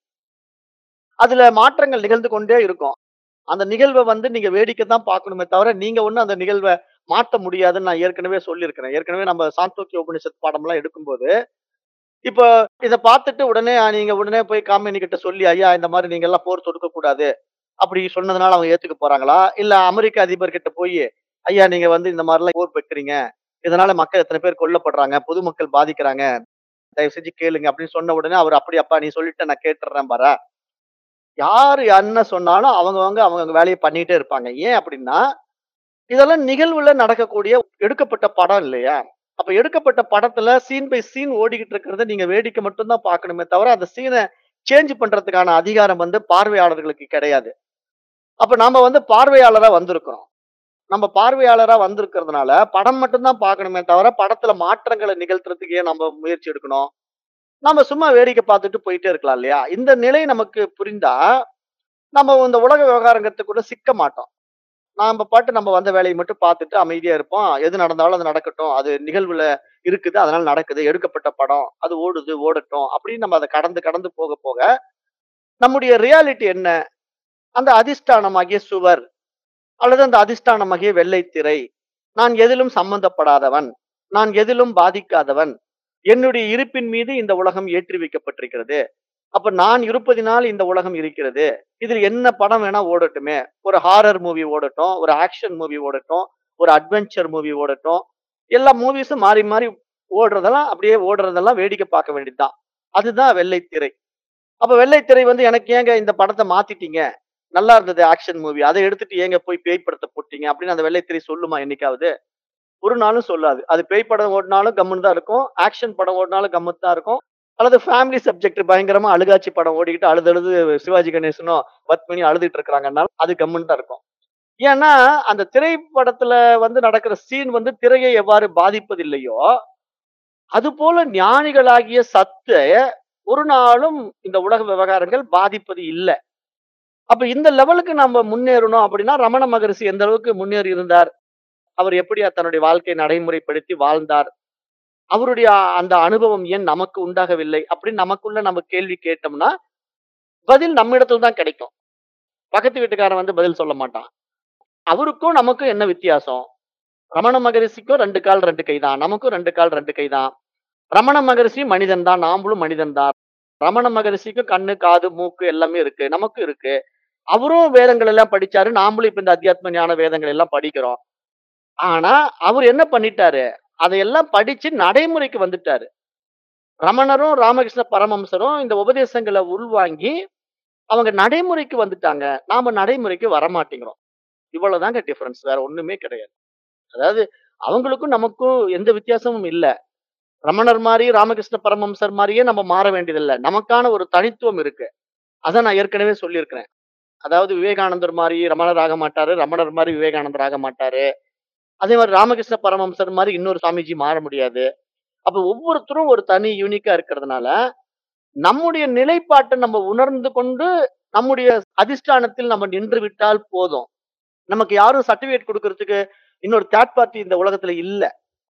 அதுல மாற்றங்கள் நிகழ்ந்து கொண்டே இருக்கும் அந்த நிகழ்வை வந்து நீங்க வேடிக்கை தான் பார்க்கணுமே தவிர நீங்க ஒண்ணு அந்த நிகழ்வை மாற்ற முடியாதுன்னு நான் ஏற்கனவே சொல்லியிருக்கிறேன் ஏற்கனவே நம்ம சாந்தோக்கிய உபனிஷத் பாடம்லாம் எடுக்கும்போது இப்போ இதை பார்த்துட்டு உடனே அஹ், நீங்க உடனே போய் காமினி கிட்ட சொல்லி ஐயா இந்த மாதிரி நீங்க எல்லாம் போர் தொடுக்க கூடாது அப்படி சொன்னதுனால அவங்க ஏத்துக்க போறாங்களா இல்ல அமெரிக்க அதிபர் கிட்ட போய் ஐயா நீங்க வந்து இந்த மாதிரிலாம் போர் வைக்கிறீங்க இதனால மக்கள் எத்தனை பேர் கொல்லப்படுறாங்க பொதுமக்கள் பாதிக்கிறாங்க தயவு செஞ்சு கேளுங்க அப்படின்னு சொன்ன உடனே அவர் அப்படி அப்பா நீ சொல்லிட்டு நான் கேட்டுறேன் பாரா யாரு என்ன சொன்னாலும் அவங்கவங்க அவங்க வேலையை பண்ணிட்டே இருப்பாங்க ஏன் அப்படின்னா இதெல்லாம் நிகழ்வுல நடக்கக்கூடிய எடுக்கப்பட்ட படம் இல்லையா அப்ப எடுக்கப்பட்ட படத்துல சீன் பை சீன் ஓடிக்கிட்டு இருக்கிறத நீங்க வேடிக்கை மட்டும்தான் பார்க்கணுமே தவிர அந்த சீனை சேஞ்ச் பண்றதுக்கான அதிகாரம் வந்து பார்வையாளர்களுக்கு கிடையாது அப்ப நாம வந்து பார்வையாளரா வந்திருக்கிறோம் நம்ம பார்வையாளரா வந்திருக்கிறதுனால படம் மட்டும்தான் பார்க்கணுமே தவிர படத்துல மாற்றங்களை நிகழ்த்துறதுக்கு ஏன் நம்ம முயற்சி எடுக்கணும் நம்ம சும்மா வேடிக்கை பார்த்துட்டு போயிட்டே இருக்கலாம் இல்லையா இந்த நிலை நமக்கு புரிந்தா நம்ம இந்த உலக விவகாரங்கத்துக்குள்ள சிக்க மாட்டோம் நாம பாட்டு நம்ம வந்த வேலையை மட்டும் பார்த்துட்டு அமைதியா இருப்போம் எது நடந்தாலும் அது நடக்கட்டும் அது நிகழ்வுல இருக்குது அதனால நடக்குது எடுக்கப்பட்ட படம் அது ஓடுது ஓடட்டும் அப்படின்னு நம்ம அதை கடந்து கடந்து போக போக நம்முடைய ரியாலிட்டி என்ன அந்த அதிஷ்டானமாகிய சுவர் அல்லது அந்த அதிஷ்டானமாகிய வெள்ளைத்திரை நான் எதிலும் சம்பந்தப்படாதவன் நான் எதிலும் பாதிக்காதவன் என்னுடைய இருப்பின் மீது இந்த உலகம் ஏற்றி வைக்கப்பட்டிருக்கிறது அப்ப நான் இருப்பதினால் இந்த உலகம் இருக்கிறது இதில் என்ன படம் வேணா ஓடட்டுமே ஒரு ஹாரர் மூவி ஓடட்டும் ஒரு ஆக்ஷன் மூவி ஓடட்டும் ஒரு அட்வென்ச்சர் மூவி ஓடட்டும் எல்லா மூவிஸும் மாறி மாறி ஓடுறதெல்லாம் அப்படியே ஓடுறதெல்லாம் வேடிக்கை பார்க்க வேண்டியதுதான் அதுதான் வெள்ளைத்திரை அப்ப வெள்ளைத்திரை வந்து எனக்கு ஏங்க இந்த படத்தை மாத்திட்டீங்க நல்லா இருந்தது ஆக்ஷன் மூவி அதை எடுத்துட்டு ஏங்க போய் பேய் படத்தை போட்டீங்க அப்படின்னு அந்த வெள்ளைத்திரை சொல்லுமா என்னைக்காவது ஒரு நாளும் சொல்லாது அது பேய் படம் ஓடினாலும் கம்முன்னு தான் இருக்கும் ஆக்ஷன் படம் ஓடினாலும் கம்முன்னு தான் இருக்கும் அல்லது ஃபேமிலி சப்ஜெக்ட் பயங்கரமா அழுகாட்சி படம் ஓடிக்கிட்டு அழுது அழுது சிவாஜி கணேசனும் பத்மினி அழுதுட்டு இருக்கிறாங்கன்னாலும் அது கம்முன்னு தான் இருக்கும் ஏன்னா அந்த திரைப்படத்துல வந்து நடக்கிற சீன் வந்து திரையை எவ்வாறு பாதிப்பதில்லையோ அது போல ஞானிகளாகிய சத்தை ஒரு நாளும் இந்த உலக விவகாரங்கள் பாதிப்பது இல்லை அப்ப இந்த லெவலுக்கு நம்ம முன்னேறணும் அப்படின்னா ரமண மகரிஷி எந்த அளவுக்கு முன்னேறி இருந்தார் அவர் எப்படி தன்னுடைய வாழ்க்கையை நடைமுறைப்படுத்தி வாழ்ந்தார் அவருடைய அந்த அனுபவம் ஏன் நமக்கு உண்டாகவில்லை அப்படின்னு நமக்குள்ள நம்ம கேள்வி கேட்டோம்னா பதில் நம்ம இடத்துல தான் கிடைக்கும் பக்கத்து வீட்டுக்காரன் வந்து பதில் சொல்ல மாட்டான் அவருக்கும் நமக்கும் என்ன வித்தியாசம் ரமண மகரிஷிக்கும் ரெண்டு கால் ரெண்டு கை தான் நமக்கும் ரெண்டு கால் ரெண்டு கை தான் ரமண மகரிஷி மனிதன் தான் நாமளும் மனிதன் தான் ரமண மகரிஷிக்கும் கண்ணு காது மூக்கு எல்லாமே இருக்கு நமக்கும் இருக்கு அவரும் வேதங்கள் எல்லாம் படிச்சாரு நாமளும் இப்ப இந்த அத்தியாத்ம ஞான வேதங்கள் எல்லாம் படிக்கிறோம் ஆனா அவர் என்ன பண்ணிட்டாரு அதையெல்லாம் படிச்சு நடைமுறைக்கு வந்துட்டாரு ரமணரும் ராமகிருஷ்ண பரமம்சரும் இந்த உபதேசங்களை உள்வாங்கி அவங்க நடைமுறைக்கு வந்துட்டாங்க நாம நடைமுறைக்கு வரமாட்டேங்கிறோம் இவ்வளவுதாங்க டிஃபரன்ஸ் வேற ஒண்ணுமே கிடையாது அதாவது அவங்களுக்கும் நமக்கும் எந்த வித்தியாசமும் இல்ல ரமணர் மாதிரி ராமகிருஷ்ண பரமம்சர் மாதிரியே நம்ம மாற வேண்டியதில்லை நமக்கான ஒரு தனித்துவம் இருக்கு அதை நான் ஏற்கனவே சொல்லியிருக்கிறேன் அதாவது விவேகானந்தர் மாதிரி ரமணர் ஆக மாட்டாரு ரமணர் மாதிரி விவேகானந்தர் ஆக மாட்டாரு அதே மாதிரி ராமகிருஷ்ண பரமம்சர் மாதிரி இன்னொரு சாமிஜி மாற முடியாது அப்ப ஒவ்வொருத்தரும் ஒரு தனி யூனிக்கா இருக்கிறதுனால நம்முடைய நிலைப்பாட்டை நம்ம உணர்ந்து கொண்டு நம்முடைய அதிஷ்டானத்தில் நம்ம நின்று விட்டால் போதும் நமக்கு யாரும் சர்டிபிகேட் கொடுக்கறதுக்கு இன்னொரு தேர்ட் பார்ட்டி இந்த உலகத்துல இல்ல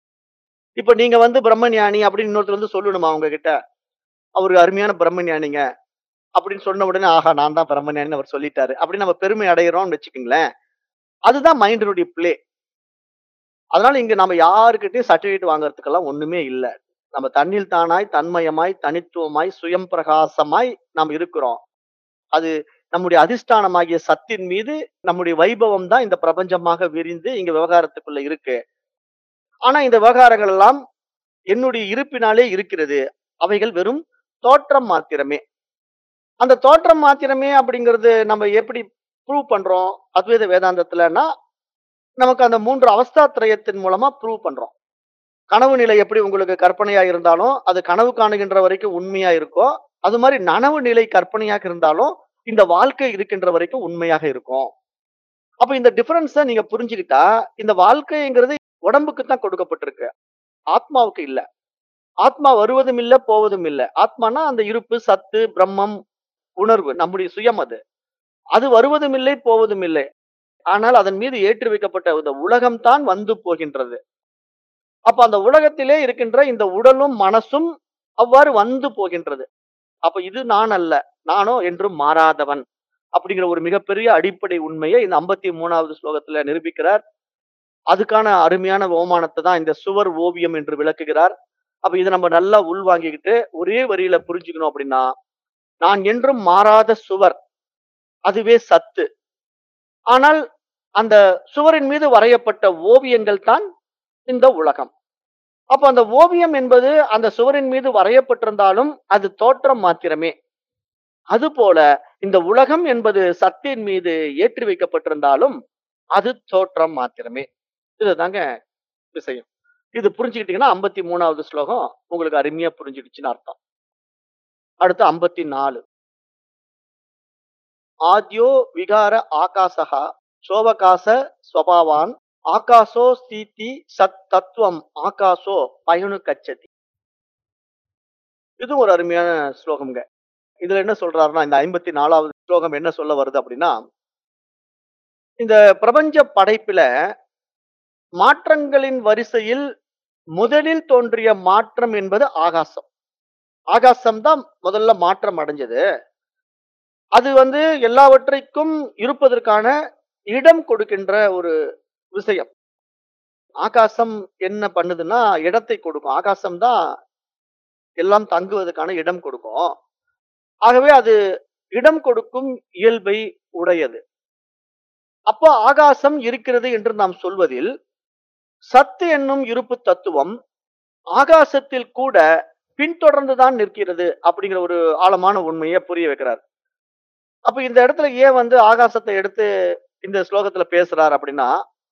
இப்ப நீங்க வந்து பிரம்மஞானி அப்படின்னு இன்னொருத்தர் வந்து சொல்லணுமா அவங்க கிட்ட அவரு அருமையான பிரம்மஞானிங்க அப்படின்னு சொன்ன உடனே ஆஹா நான் தான் பிரம்மஞானின்னு அவர் சொல்லிட்டாரு அப்படின்னு நம்ம பெருமை அடைகிறோம்னு வச்சுக்கோங்களேன் அதுதான் மைண்டினுடைய பிளே அதனால இங்க நம்ம யாருக்கிட்டையும் சர்டிபிகேட் வாங்குறதுக்கெல்லாம் ஒண்ணுமே இல்ல நம்ம தன்னில் தானாய் தன்மயமாய் தனித்துவமாய் சுயம் பிரகாசமாய் நாம் இருக்கிறோம் அது நம்முடைய அதிஷ்டானமாகிய சத்தின் மீது நம்முடைய வைபவம் தான் இந்த பிரபஞ்சமாக விரிந்து இங்க விவகாரத்துக்குள்ள இருக்கு ஆனா இந்த விவகாரங்கள் எல்லாம் என்னுடைய இருப்பினாலே இருக்கிறது அவைகள் வெறும் தோற்றம் மாத்திரமே அந்த தோற்றம் மாத்திரமே அப்படிங்கிறது நம்ம எப்படி ப்ரூவ் பண்றோம் அத்வைத வேதாந்தத்துலன்னா நமக்கு அந்த மூன்று அவஸ்தாத்திரயத்தின் மூலமா ப்ரூவ் பண்றோம் கனவு நிலை எப்படி உங்களுக்கு கற்பனையா இருந்தாலும் அது கனவு காணுகின்ற வரைக்கும் உண்மையா இருக்கும் அது மாதிரி நனவு நிலை கற்பனையாக இருந்தாலும் இந்த வாழ்க்கை இருக்கின்ற வரைக்கும் உண்மையாக இருக்கும் அப்ப இந்த டிஃபரன்ஸ நீங்க புரிஞ்சுக்கிட்டா இந்த வாழ்க்கைங்கிறது உடம்புக்கு தான் கொடுக்கப்பட்டிருக்கு ஆத்மாவுக்கு இல்ல ஆத்மா வருவதும் இல்ல போவதும் இல்ல ஆத்மானா அந்த இருப்பு சத்து பிரம்மம் உணர்வு நம்முடைய சுயம் அது அது வருவதும் இல்லை போவதும் இல்லை ஆனால் அதன் மீது ஏற்றி வைக்கப்பட்ட இந்த உலகம் தான் வந்து போகின்றது அப்ப அந்த உலகத்திலே இருக்கின்ற இந்த உடலும் மனசும் அவ்வாறு வந்து போகின்றது அப்ப இது நான் அல்ல நானோ என்றும் மாறாதவன் அப்படிங்கிற ஒரு மிகப்பெரிய அடிப்படை உண்மையை இந்த ஐம்பத்தி மூணாவது ஸ்லோகத்துல நிரூபிக்கிறார் அதுக்கான அருமையான ஓமானத்தை தான் இந்த சுவர் ஓவியம் என்று விளக்குகிறார் அப்ப இதை நம்ம நல்லா உள்வாங்கிக்கிட்டு ஒரே வரியில புரிஞ்சுக்கணும் அப்படின்னா நான் என்றும் மாறாத சுவர் அதுவே சத்து ஆனால் அந்த சுவரின் மீது வரையப்பட்ட ஓவியங்கள் தான் இந்த உலகம் அப்ப அந்த ஓவியம் என்பது அந்த சுவரின் மீது வரையப்பட்டிருந்தாலும் அது தோற்றம் மாத்திரமே அதுபோல இந்த உலகம் என்பது சத்தின் மீது ஏற்றி வைக்கப்பட்டிருந்தாலும் அது தோற்றம் மாத்திரமே இதுதாங்க விஷயம் இது புரிஞ்சுக்கிட்டீங்கன்னா ஐம்பத்தி மூணாவது ஸ்லோகம் உங்களுக்கு அருமையா புரிஞ்சுக்கிச்சுன்னு அர்த்தம் அடுத்து ஐம்பத்தி நாலு ஆத்யோ விகார ஆகாசகா சோவகாச ஸ்வபாவான் ஆகாசோ ஸ்தீதி சத் தத்துவம் ஆகாசோ பயனு கச்சதி இது ஒரு அருமையான ஸ்லோகம்ங்க இதுல என்ன சொல்றாருன்னா இந்த ஐம்பத்தி நாலாவது ஸ்லோகம் என்ன சொல்ல வருது அப்படின்னா இந்த பிரபஞ்ச படைப்புல மாற்றங்களின் வரிசையில் முதலில் தோன்றிய மாற்றம் என்பது ஆகாசம் ஆகாசம் தான் முதல்ல மாற்றம் அடைஞ்சது அது வந்து எல்லாவற்றைக்கும் இருப்பதற்கான இடம் கொடுக்கின்ற ஒரு விஷயம் ஆகாசம் என்ன பண்ணுதுன்னா இடத்தை கொடுக்கும் ஆகாசம் தான் எல்லாம் தங்குவதற்கான இடம் கொடுக்கும் ஆகவே அது இடம் கொடுக்கும் இயல்பை உடையது அப்போ ஆகாசம் இருக்கிறது என்று நாம் சொல்வதில் சத்து என்னும் இருப்பு தத்துவம் ஆகாசத்தில் கூட பின்தொடர்ந்துதான் நிற்கிறது அப்படிங்கிற ஒரு ஆழமான உண்மையை புரிய வைக்கிறார் அப்ப இந்த இடத்துல ஏன் வந்து ஆகாசத்தை எடுத்து இந்த ஸ்லோகத்துல பேசுறார் அப்படின்னா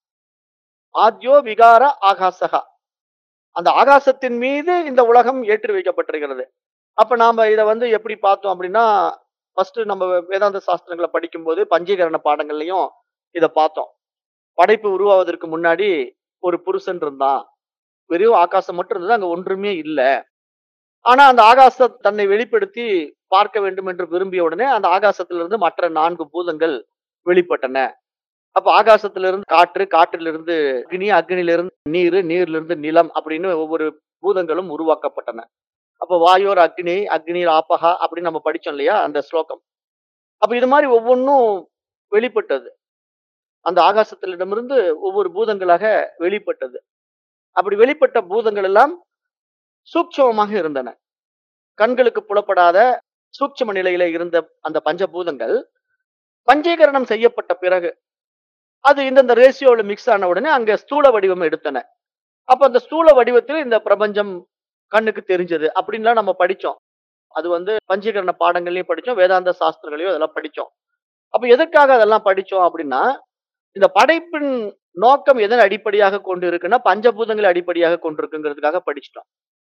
ஆத்யோ விகார ஆகாசகா அந்த ஆகாசத்தின் மீது இந்த உலகம் ஏற்றி வைக்கப்பட்டிருக்கிறது அப்ப நாம இத வந்து எப்படி பார்த்தோம் அப்படின்னா ஃபர்ஸ்ட் நம்ம வேதாந்த சாஸ்திரங்களை படிக்கும்போது பஞ்சீகரண பாடங்கள்லயும் இத பார்த்தோம் படைப்பு உருவாவதற்கு முன்னாடி ஒரு புருஷன் இருந்தான் வெறும் ஆகாசம் மட்டும் இருந்தது அங்க ஒன்றுமே இல்ல ஆனா அந்த ஆகாசம் தன்னை வெளிப்படுத்தி பார்க்க வேண்டும் என்று விரும்பிய உடனே அந்த ஆகாசத்திலிருந்து மற்ற நான்கு பூதங்கள் வெளிப்பட்டன அப்ப ஆகாசத்திலிருந்து காற்று காற்றிலிருந்து அக்னி அக்னியிலிருந்து நீர் நீர்லிருந்து நிலம் அப்படின்னு ஒவ்வொரு பூதங்களும் உருவாக்கப்பட்டன அப்ப வாயோர் அக்னி அக்னி ஆப்பகா அப்படின்னு நம்ம படிச்சோம் இல்லையா அந்த ஸ்லோகம் அப்ப இது மாதிரி ஒவ்வொன்றும் வெளிப்பட்டது அந்த ஆகாசத்திலிடமிருந்து ஒவ்வொரு பூதங்களாக வெளிப்பட்டது அப்படி வெளிப்பட்ட பூதங்கள் எல்லாம் சூட்சமமாக இருந்தன கண்களுக்கு புலப்படாத சூட்சம நிலையில இருந்த அந்த பஞ்சபூதங்கள் பஞ்சீகரணம் செய்யப்பட்ட பிறகு அது இந்தந்த ரேஷியோல மிக்ஸ் ஆன உடனே அங்க ஸ்தூல வடிவம் எடுத்தன அப்ப அந்த ஸ்தூல வடிவத்தில் இந்த பிரபஞ்சம் கண்ணுக்கு தெரிஞ்சது அப்படின்லாம் நம்ம படிச்சோம் அது வந்து பஞ்சீகரண பாடங்கள்லயும் படிச்சோம் வேதாந்த சாஸ்திரங்களையும் அதெல்லாம் படிச்சோம் அப்ப எதற்காக அதெல்லாம் படிச்சோம் அப்படின்னா இந்த படைப்பின் நோக்கம் எதன் அடிப்படையாக கொண்டு இருக்குன்னா பஞ்சபூதங்களை அடிப்படையாக கொண்டிருக்குங்கிறதுக்காக படிச்சிட்டோம்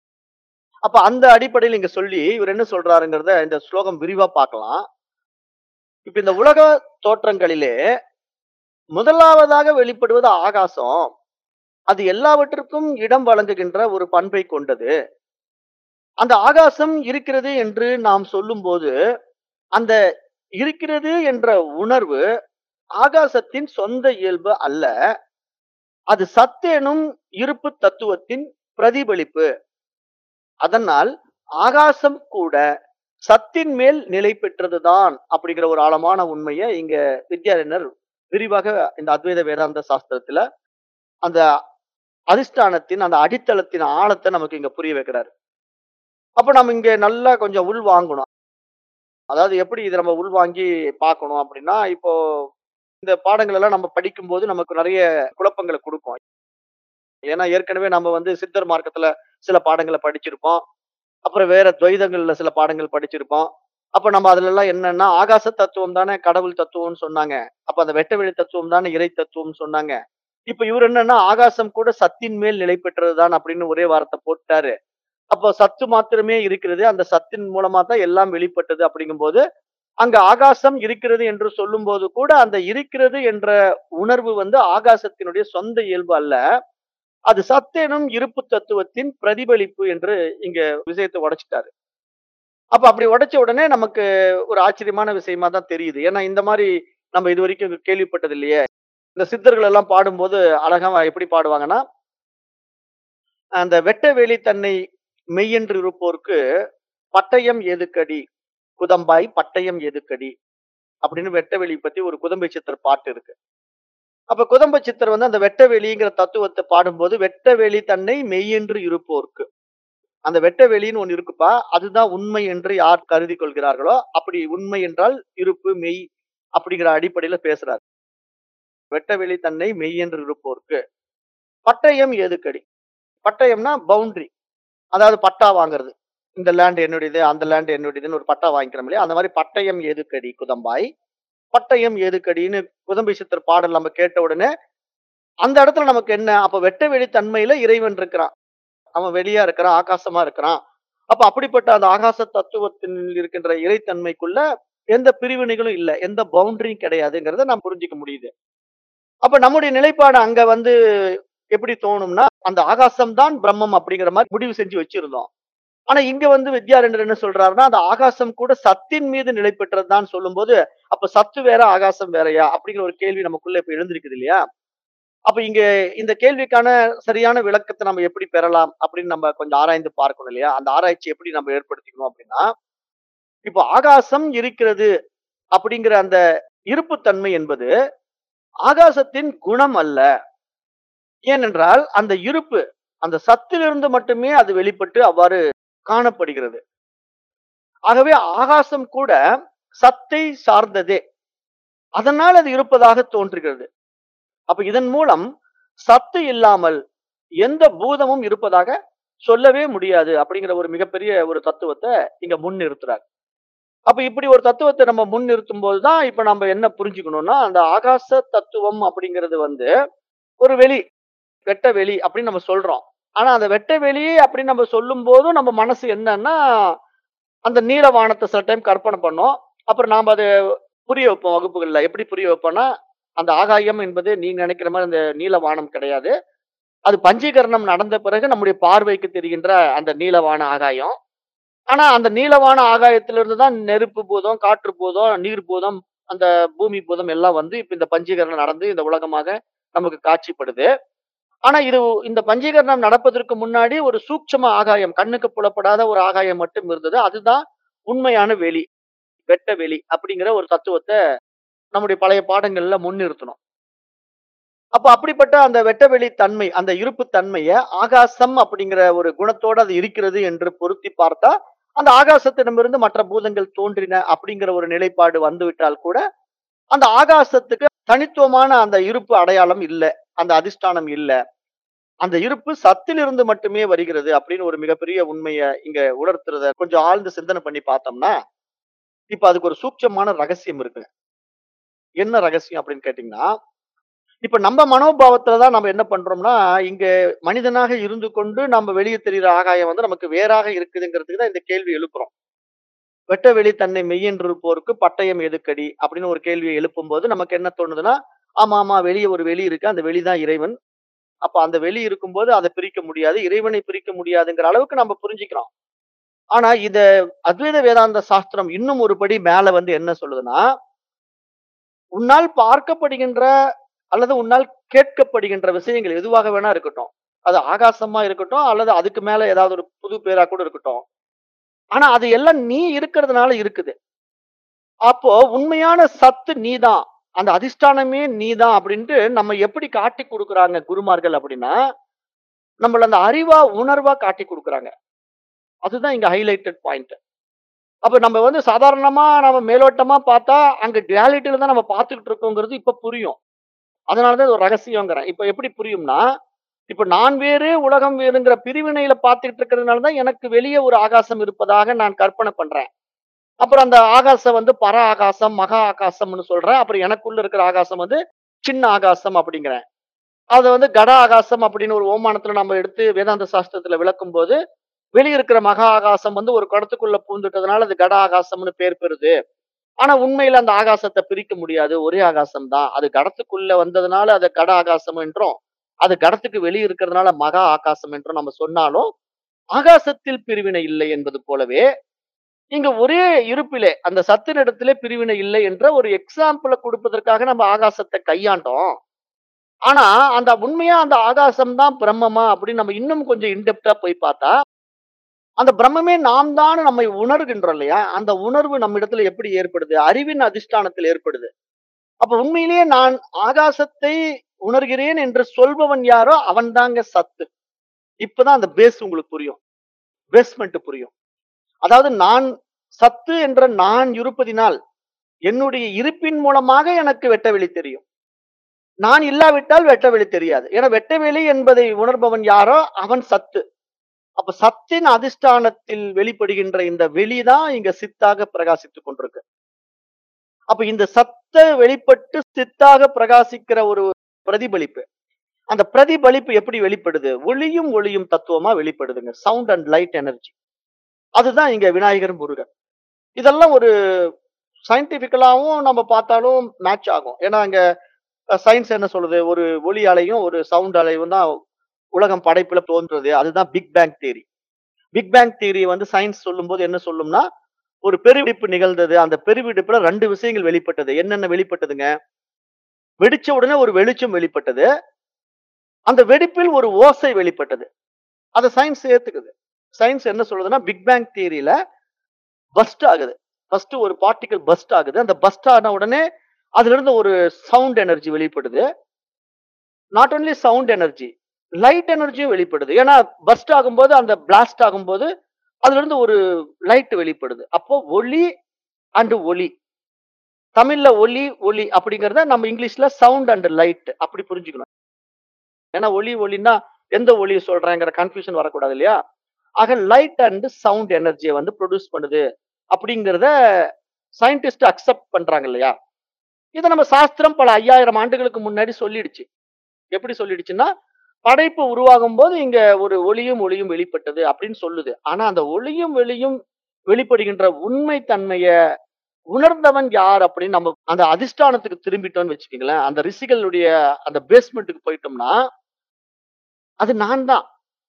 அப்ப அந்த அடிப்படையில் இங்க சொல்லி இவர் என்ன சொல்றாருங்கிறத இந்த ஸ்லோகம் விரிவா பார்க்கலாம் இப்ப இந்த உலக தோற்றங்களிலே முதலாவதாக வெளிப்படுவது ஆகாசம் அது எல்லாவற்றிற்கும் இடம் வழங்குகின்ற ஒரு பண்பை கொண்டது அந்த ஆகாசம் இருக்கிறது என்று நாம் சொல்லும்போது அந்த இருக்கிறது என்ற உணர்வு ஆகாசத்தின் சொந்த இயல்பு அல்ல அது சத்தேனும் இருப்பு தத்துவத்தின் பிரதிபலிப்பு அதனால் ஆகாசம் கூட சத்தின் மேல் நிலை பெற்றதுதான் அப்படிங்கிற ஒரு ஆழமான உண்மையை இங்க வித்யாரண்யர் விரிவாக இந்த அத்வைத வேதாந்த சாஸ்திரத்துல அந்த அதிஷ்டானத்தின் அந்த அடித்தளத்தின் ஆழத்தை நமக்கு இங்க புரிய வைக்கிறாரு அப்ப நம்ம இங்க நல்லா கொஞ்சம் உள் வாங்கணும் அதாவது எப்படி இத நம்ம உள்வாங்கி பார்க்கணும் அப்படின்னா, இப்போ இந்த பாடங்கள் எல்லாம் நம்ம படிக்கும்போது நமக்கு நெறைய குழப்பங்கள குடுக்கும். ஏன்னா ஏற்கனவே நம்ம வந்து சித்தர் மார்க்கத்துல சில பாடங்கள படிச்சிருப்போம். அப்புறம் வேற துவைதங்கள்ல சில பாடங்கள் படிச்சிருப்போம். அப்ப நம்ம அதுலலாம் என்னன்னா, ஆகாச தத்துவம் தானே கடவுள் தத்துவம்னு சொன்னாங்க. அப்ப அந்த வெட்ட வெளி தத்துவம் தானே இறை தத்துவம்னு சொன்னாங்க. இப்ப இவரு என்னன்னா, ஆகாசம் கூட சத்தின் மேல் நிலை பெற்றது தான் அப்படின்னு ஒரே வார்த்தை போட்டுட்டாரு. அப்போ சத்து மாத்திரமே இருக்கிறது. அந்த சத்தின் மூலமா தான் எல்லாம் வெளிப்பட்டது அப்படிங்கும்போது, அங்க ஆகாசம் இருக்கிறது என்று சொல்லும்போது கூட, அந்த இருக்கிறது என்ற உணர்வு வந்து ஆகாசத்தினுடைய சொந்த இயல்பு அல்ல. அது சத்தெனும் இருப்பு தத்துவத்தின் பிரதிபலிப்பு என்று இங்க விஷயத்த உடைச்சுட்டாரு. அப்ப அப்படி உடைச்ச உடனே நமக்கு ஒரு ஆச்சரியமான விஷயமா தான் தெரியுது. ஏன்னா இந்த மாரி நம்ம இதுவரைக்கும் கேள்விப்பட்டது இல்லையே. இந்த சித்தர்கள் எல்லாம் பாடும்போது அழகா எப்படி பாடுவாங்கன்னா, அந்த வெட்ட வெளி தன்னை மெய்யென்று இருப்போர்க்கு பட்டயம் எதுக்கடி குதம்பாய் பட்டயம் எதுக்கடி அப்படின்னு வெட்ட வெளி பத்தி ஒரு குதம்பை சித்தர் பாட்டு இருக்கு. அப்ப குதம்ப சித்தர் வந்து அந்த வெட்ட வெளிங்கிற தத்துவத்த பாடும்போது, வெட்ட வெளி தன்னை மெய்யென்று இருப்போர்க்கு. அந்த வெட்ட வெளின்னு ஒண்ணு இருக்குப்பா. அதுதான் உண்மை என்று யார் கருதி கொள்கிறார்களோ, அப்படி உண்மை என்றால் இருப்பு, மெய் அப்படிங்கிற அடிப்படையில பேசுறாரு. வெட்ட வெளி தன்னை மெய்யென்று இருப்போர்க்கு. பட்டயம் எதுக்கடி? பட்டயம்னா பவுண்டரி. அதாவது பட்டா வாங்குறது. இந்த லேண்ட் என்னுடையது, அந்த லேண்ட் என்னுடையதுன்னு ஒரு பட்டா வாங்கிக்கிறோம் இல்லையா? அந்த மாரி பட்டயம் எதுக்கடி குதம்பாய்? பட்டயம் எதுக்கடின்னு குதம்பை சித்தர் பாடல் நம்ம கேட்ட உடனே, அந்த இடத்துல நமக்கு என்ன? அப்ப வெட்ட வெளி தன்மையில இறைவன் இருக்கிறான். அவன் வெளியா இருக்கிறான், ஆகாசமா இருக்கிறான். அப்ப அப்படிப்பட்ட அந்த ஆகாச தத்துவத்தில் இருக்கின்ற இறைத்தன்மைக்குள்ள எந்த பிரிவினைகளும் இல்ல. எந்த பவுண்டரியும் கிடையாதுங்கிறத நாம் புரிஞ்சுக்க முடியுது. அப்ப நம்முடைய நிலைப்பாடு அங்க வந்து எப்படி தோணும்னா, அந்த ஆகாசம் தான் பிரம்மம் அப்படிங்கிற மாரி முடிவு செஞ்சு வச்சிருந்தோம். ஆனா இங்க வந்து வித்யாரண்யர் என்ன சொல்றாருன்னா, அந்த ஆகாசம் கூட சத்தின் மீது நிலை பெற்றது தான் சொல்லும்போது, அப்ப சத்து வேற, ஆகாசம் வேறயா? அப்படிங்கிற ஒரு கேள்வி நமக்குள்ள இப்ப எழுந்திருக்குது இல்லையா? அப்ப இங்க இந்த கேள்விக்கான சரியான விளக்கத்த நம்ம எப்படி பெறலாம் அப்படின்னு நம்ம கொஞ்சம் ஆராய்ந்து பார்க்கணும் இல்லையா? அந்த ஆராய்ச்சி எப்படி நம்ம ஏற்படுத்திக்கணும் அப்படின்னா, இப்போ ஆகாசம் இருக்கிறது அப்படிங்கிற அந்த இருப்புத்தன்மை என்பது ஆகாசத்தின் குணம் அல்ல. ஏனென்றால் அந்த இருப்பு, அந்த சத்திலிருந்து மட்டுமே அது வெளிப்பட்டு அவ்வாறு காணப்படுகிறது. ஆகவே ஆகாசம் கூட சத்தை சார்ந்ததே. அதனால் அது இருப்பதாக தோன்றுகிறது. அப்ப இதன் மூலம் சத்து இல்லாமல் எந்த பூதமும் இருப்பதாக சொல்லவே முடியாது அப்படிங்கிற ஒரு மிகப்பெரிய ஒரு தத்துவத்த இங்க முன்னிறுத்துறார். அப்ப இப்படி ஒரு தத்துவத்த நம்ம முன்னிறுத்தும் போது தான் இப்ப நம்ம என்ன புரிஞ்சுக்கணும்னா, அந்த ஆகாச தத்துவம் அப்படிங்கிறது வந்து ஒரு வெளி, வெட்ட வெளி அப்படின்னு நம்ம சொல்றோம். ஆனா அந்த வெட்ட வெளி அப்படின்னு நம்ம சொல்லும்போதும் நம்ம மனசு என்னன்னா, அந்த நீல வானத்த சில டைம் கற்பனை பண்ணோம். அப்புறம் நாம அத புரிய வைப்போம் வகுப்புகள்ல. எப்படி புரிய வைப்போம்னா, அந்த ஆகாயம் என்பது நீங்க நினைக்கிற மாரி அந்த நீல வானம் கிடையாது. அது பஞ்சீகரணம் நடந்த பிறகு நம்முடைய பார்வைக்கு தெரிகின்ற அந்த நீலவான ஆகாயம். ஆனா அந்த நீலவான ஆகாயத்திலிருந்து தான் நெருப்பு பூதம், காற்று பூதம், நீர் பூதம், அந்த பூமி பூதம் எல்லாம் வந்து இப்ப இந்த பஞ்சீகரணம் நடந்து இந்த உலகமாக நமக்கு காட்சிப்படுது. ஆனா இது இந்த பஞ்சீகரணம் நடப்பதற்கு முன்னாடி ஒரு சூட்சும ஆகாயம், கண்ணுக்கு புலப்படாத ஒரு ஆகாயம் மட்டும் இருந்தது. அதுதான் உண்மையான வெளி. வெட்ட வெளி அப்படிங்கிற ஒரு தத்துவத்த நம்முடைய பழைய பாடங்கள்ல முன்னிறுத்தணும். அப்ப அப்படிப்பட்ட அந்த வெட்டவெளி தன்மை, அந்த இருப்பு தன்மைய ஆகாசம் அப்படிங்கிற ஒரு குணத்தோட அது இருக்கிறது என்று பொருத்தி பார்த்தா, அந்த ஆகாசத்திடமிருந்து மற்ற பூதங்கள் தோன்றின அப்படிங்கிற ஒரு நிலைப்பாடு வந்துவிட்டால் கூட, அந்த ஆகாசத்துக்கு தனித்துவமான அந்த இருப்பு அடையாளம் இல்ல. அந்த அதிஷ்டானம் இல்ல. அந்த இருப்பு சத்திலிருந்து மட்டுமே வருகிறது அப்படின்னு ஒரு மிகப்பெரிய உண்மைய இங்க உணர்த்துறத கொஞ்சம் ஆழ்ந்து சிந்தனை பண்ணி பார்த்தோம்னா, இப்ப அதுக்கு ஒரு சூட்சமான ரகசியம் இருக்குங்க. என்ன ரகசியம் அப்படின்னு கேட்டீங்கன்னா, இப்ப நம்ம மனோபாவத்துல தான் நம்ம என்ன பண்றோம்னா, இங்க மனிதனாக இருந்து கொண்டு நம்ம வெளிய தெரியிற ஆகாயம் வந்து நமக்கு வேறாக இருக்குதுங்கிறதுக்கு தான் இந்த கேள்வி எழுப்புறோம். "வெட்ட வெளி தன்னை மெய்யென்றிருப்போர்க்கு பட்டயம் எதுக்கடி?" அப்படின்னு ஒரு கேள்விய எழுப்பும்போது நமக்கு என்ன தோணுதுன்னா, ஆமா, ஆமா வெளிய ஒரு வெளி இருக்கு. அந்த வெளி தான் இறைவன். அப்ப அந்த வெளி இருக்கும்போது அத பிரிக்க முடியாது. இறைவனை பிரிக்க முடியாதுங்கிற அளவுக்கு நம்ம புரிஞ்சுக்கிறோம். ஆனா இத அத்வைத வேதாந்த சாஸ்திரம் இன்னும் ஒரு படி மேல வந்து என்ன சொல்லுதுன்னா, உன்னால் பார்க்கப்படுகின்ற அல்லது உன்னால் கேட்கப்படுகின்ற விஷயங்கள் எதுவாக வேணா இருக்கட்டும். அது ஆகாசமா இருக்கட்டும், அல்லது அதுக்கு மேல ஏதாவது ஒரு புது பேரா கூட இருக்கட்டும். ஆனா அது எல்லாம் நீ இருக்கிறதுனால இருக்குது. அப்போ உண்மையான சத்து நீதான். அந்த அதிஷ்டானமே நீதான் அப்படின்ட்டு நம்ம எப்படி காட்டிக் குடுக்குறாங்க குருமார்கள் அப்படின்னா, நம்மள அந்த அறிவா, உணர்வா காட்டிக் குடுக்குறாங்க. அதுதான் இங்க ஹைலைட்டட் பாயிண்ட். அப்ப நம்ம வந்து சாதாரணமா நம்ம மேலோட்டமா பார்த்தா அங்க ரியாலிட்டியில தான் நம்ம பார்த்துக்கிட்டு இருக்கோங்கிறது இப்ப புரியும் அதனாலதான் இது ஒரு ரகசியங்கிறேன் இப்ப எப்படி புரியும்னா இப்ப நான் வேறு உலகம் வேறுங்கிற பிரிவினையில பார்த்துக்கிட்டு இருக்கிறதுனால தான் எனக்கு வெளியே ஒரு ஆகாசம் இருப்பதாக நான் கற்பனை பண்றேன் அப்புறம் அந்த ஆகாசம் வந்து பர ஆகாசம் மகா ஆகாசம்னு சொல்றேன் அப்புறம் எனக்குள்ள இருக்கிற ஆகாசம் வந்து சின்ன ஆகாசம் அப்படிங்கிறேன் அதை வந்து கட ஆகாசம் அப்படின்னு ஒரு ஓமானத்துல நம்ம எடுத்து வேதாந்த சாஸ்திரத்துல விளக்கும் போது வெளிய இருக்கிற மகா ஆகாசம் வந்து ஒரு குடத்துக்குள்ள பூந்துட்டதுனால அது கட ஆகாசம்னு பேர் பெறுது ஆனா உண்மையில அந்த ஆகாசத்தை பிரிக்க முடியாது ஒரே ஆகாசம் தான் அது கடத்துக்குள்ள வந்ததுனால அது கட ஆகாசம் என்றும் அது கடத்துக்கு வெளியே இருக்கிறதுனால மகா ஆகாசம் என்றும் நம்ம சொன்னாலும் ஆகாசத்தில் பிரிவினை இல்லை என்பது போலவே இங்க ஒரே இருப்பிலே அந்த சத்தினிடத்திலே பிரிவினை இல்லை என்ற ஒரு எக்ஸாம்பிளை கொடுப்பதற்காக நம்ம ஆகாசத்தை கையாண்டோம் ஆனா அந்த உண்மையா அந்த ஆகாசம் தான் பிரம்மமா அப்படின்னு நம்ம இன்னும் கொஞ்சம் இன்டெப்டா போய் பார்த்தா அந்த பிரம்மமே நாம் தான் நம்மை உணர்கின்றோம் இல்லையா அந்த உணர்வு நம்ம இடத்துல எப்படி ஏற்படுது அறிவின் அதிஷ்டானத்தில் ஏற்படுது அப்ப உண்மையிலேயே நான் ஆகாசத்தை உணர்கிறேன் என்று சொல்பவன் யாரோ அவன் தாங்க சத்து இப்பதான் அந்த பேஸ் உங்களுக்கு புரியும் பேஸ்மெண்ட் புரியும் அதாவது நான் சத்து என்ற நான் இருப்பதினால் என்னுடைய இருப்பின் மூலமாக எனக்கு வெட்டவெளி தெரியும் நான் இல்லாவிட்டால் வெட்டவெளி தெரியாது ஏன்னா வெட்டவெளி என்பதை உணர்பவன் யாரோ அவன் சத்து அப்ப சத்தின் அதிஷ்டானத்தில் வெளிப்படுகின்ற இந்த வெளிதான் இங்க சித்தாக பிரகாசித்துக் கொண்டிருக்கு அப்ப இந்த சத்த வெளிப்பட்டு சித்தாக பிரகாசிக்கிற ஒரு பிரதிபலிப்பு அந்த பிரதிபலிப்பு எப்படி வெளிப்படுது ஒளியும் ஒளியும் தத்துவமா வெளிப்படுதுங்க சவுண்ட் அண்ட் லைட் எனர்ஜி அதுதான் இங்க விநாயகர் முருகன் இதெல்லாம் ஒரு சயின்டிபிக்கலாவும் நம்ம பார்த்தாலும் மேட்ச் ஆகும் ஏன்னா அங்க சயின்ஸ் என்ன சொல்லுது ஒரு ஒளி அலையும் ஒரு சவுண்ட் அலையும் தான் உலகம் படைப்புல தோன்றுறது அதுதான் big bang theory big bang theory வந்து சயின்ஸ் சொல்லும்போது என்ன சொல்லும்னா ஒரு பெருவெடிப்பு நிகழ்ந்தது அந்த பெருவெடிப்புல ரெண்டு விஷயங்கள் வெளிப்பட்டது என்னென்ன வெளிப்பட்டதுங்க வெடிச்ச உடனே ஒரு வெளிச்சம் வெளிப்பட்டது அந்த வெடிப்பில் ஒரு ஓசை வெளிப்பட்டது அதை சயின்ஸ் ஏத்துக்குது சயின்ஸ் என்ன சொல்லுதுன்னா பிக் பேங் தியரியில பஸ்ட் ஆகுது ஃபர்ஸ்ட் ஒரு பார்ட்டிகல் பஸ்ட் ஆகுது அந்த பஸ்ட் ஆன உடனே அதுல இருந்து ஒரு சவுண்ட் எனர்ஜி வெளிப்படுது not only sound energy light எனர்ஜியும் வெளிப்படுது ஏன்னா பஸ்ட் ஆகும்போது அந்த பிளாஸ்ட் ஆகும்போது அதுல இருந்து ஒரு லைட் வெளிப்படுது அப்போ ஒளி அண்ட் ஒளி தமிழ்ல ஒலி ஒளி அப்படிங்கறத நம்ம இங்கிலீஷ்ல சவுண்ட் அண்ட் லைட் அப்படி புரிஞ்சுக்கணும் ஏன்னா ஒளி ஒளின்னா எந்த ஒளியை சொல்றேங்கிற கன்ஃபியூஷன் வரக்கூடாது இல்லையா ஆக லைட் அண்ட் சவுண்ட் எனர்ஜியை வந்து ப்ரொடியூஸ் பண்ணுது அப்படிங்கிறத சயின்டிஸ்ட் அக்செப்ட் பண்றாங்க இல்லையா இதை நம்ம சாஸ்திரம் பல ஐயாயிரம் ஆண்டுகளுக்கு முன்னாடி சொல்லிடுச்சு எப்படி சொல்லிடுச்சுன்னா படைப்பு உருவாகும் போது இங்க ஒரு ஒளியும் ஒளியும் வெளிப்பட்டது அப்படின்னு சொல்லுது ஆனா அந்த ஒளியும் வெளியும் வெளிப்படுகின்ற உண்மை தன்மைய உணர்ந்தவன் யார் அப்படின்னு நம்ம அந்த அதிஷ்டானத்துக்கு திரும்பிட்டோம்னு வச்சுக்கீங்களேன் அந்த ரிஷிகளுடைய அந்த பேஸ்மெண்ட்டுக்கு போயிட்டோம்னா அது நான் தான்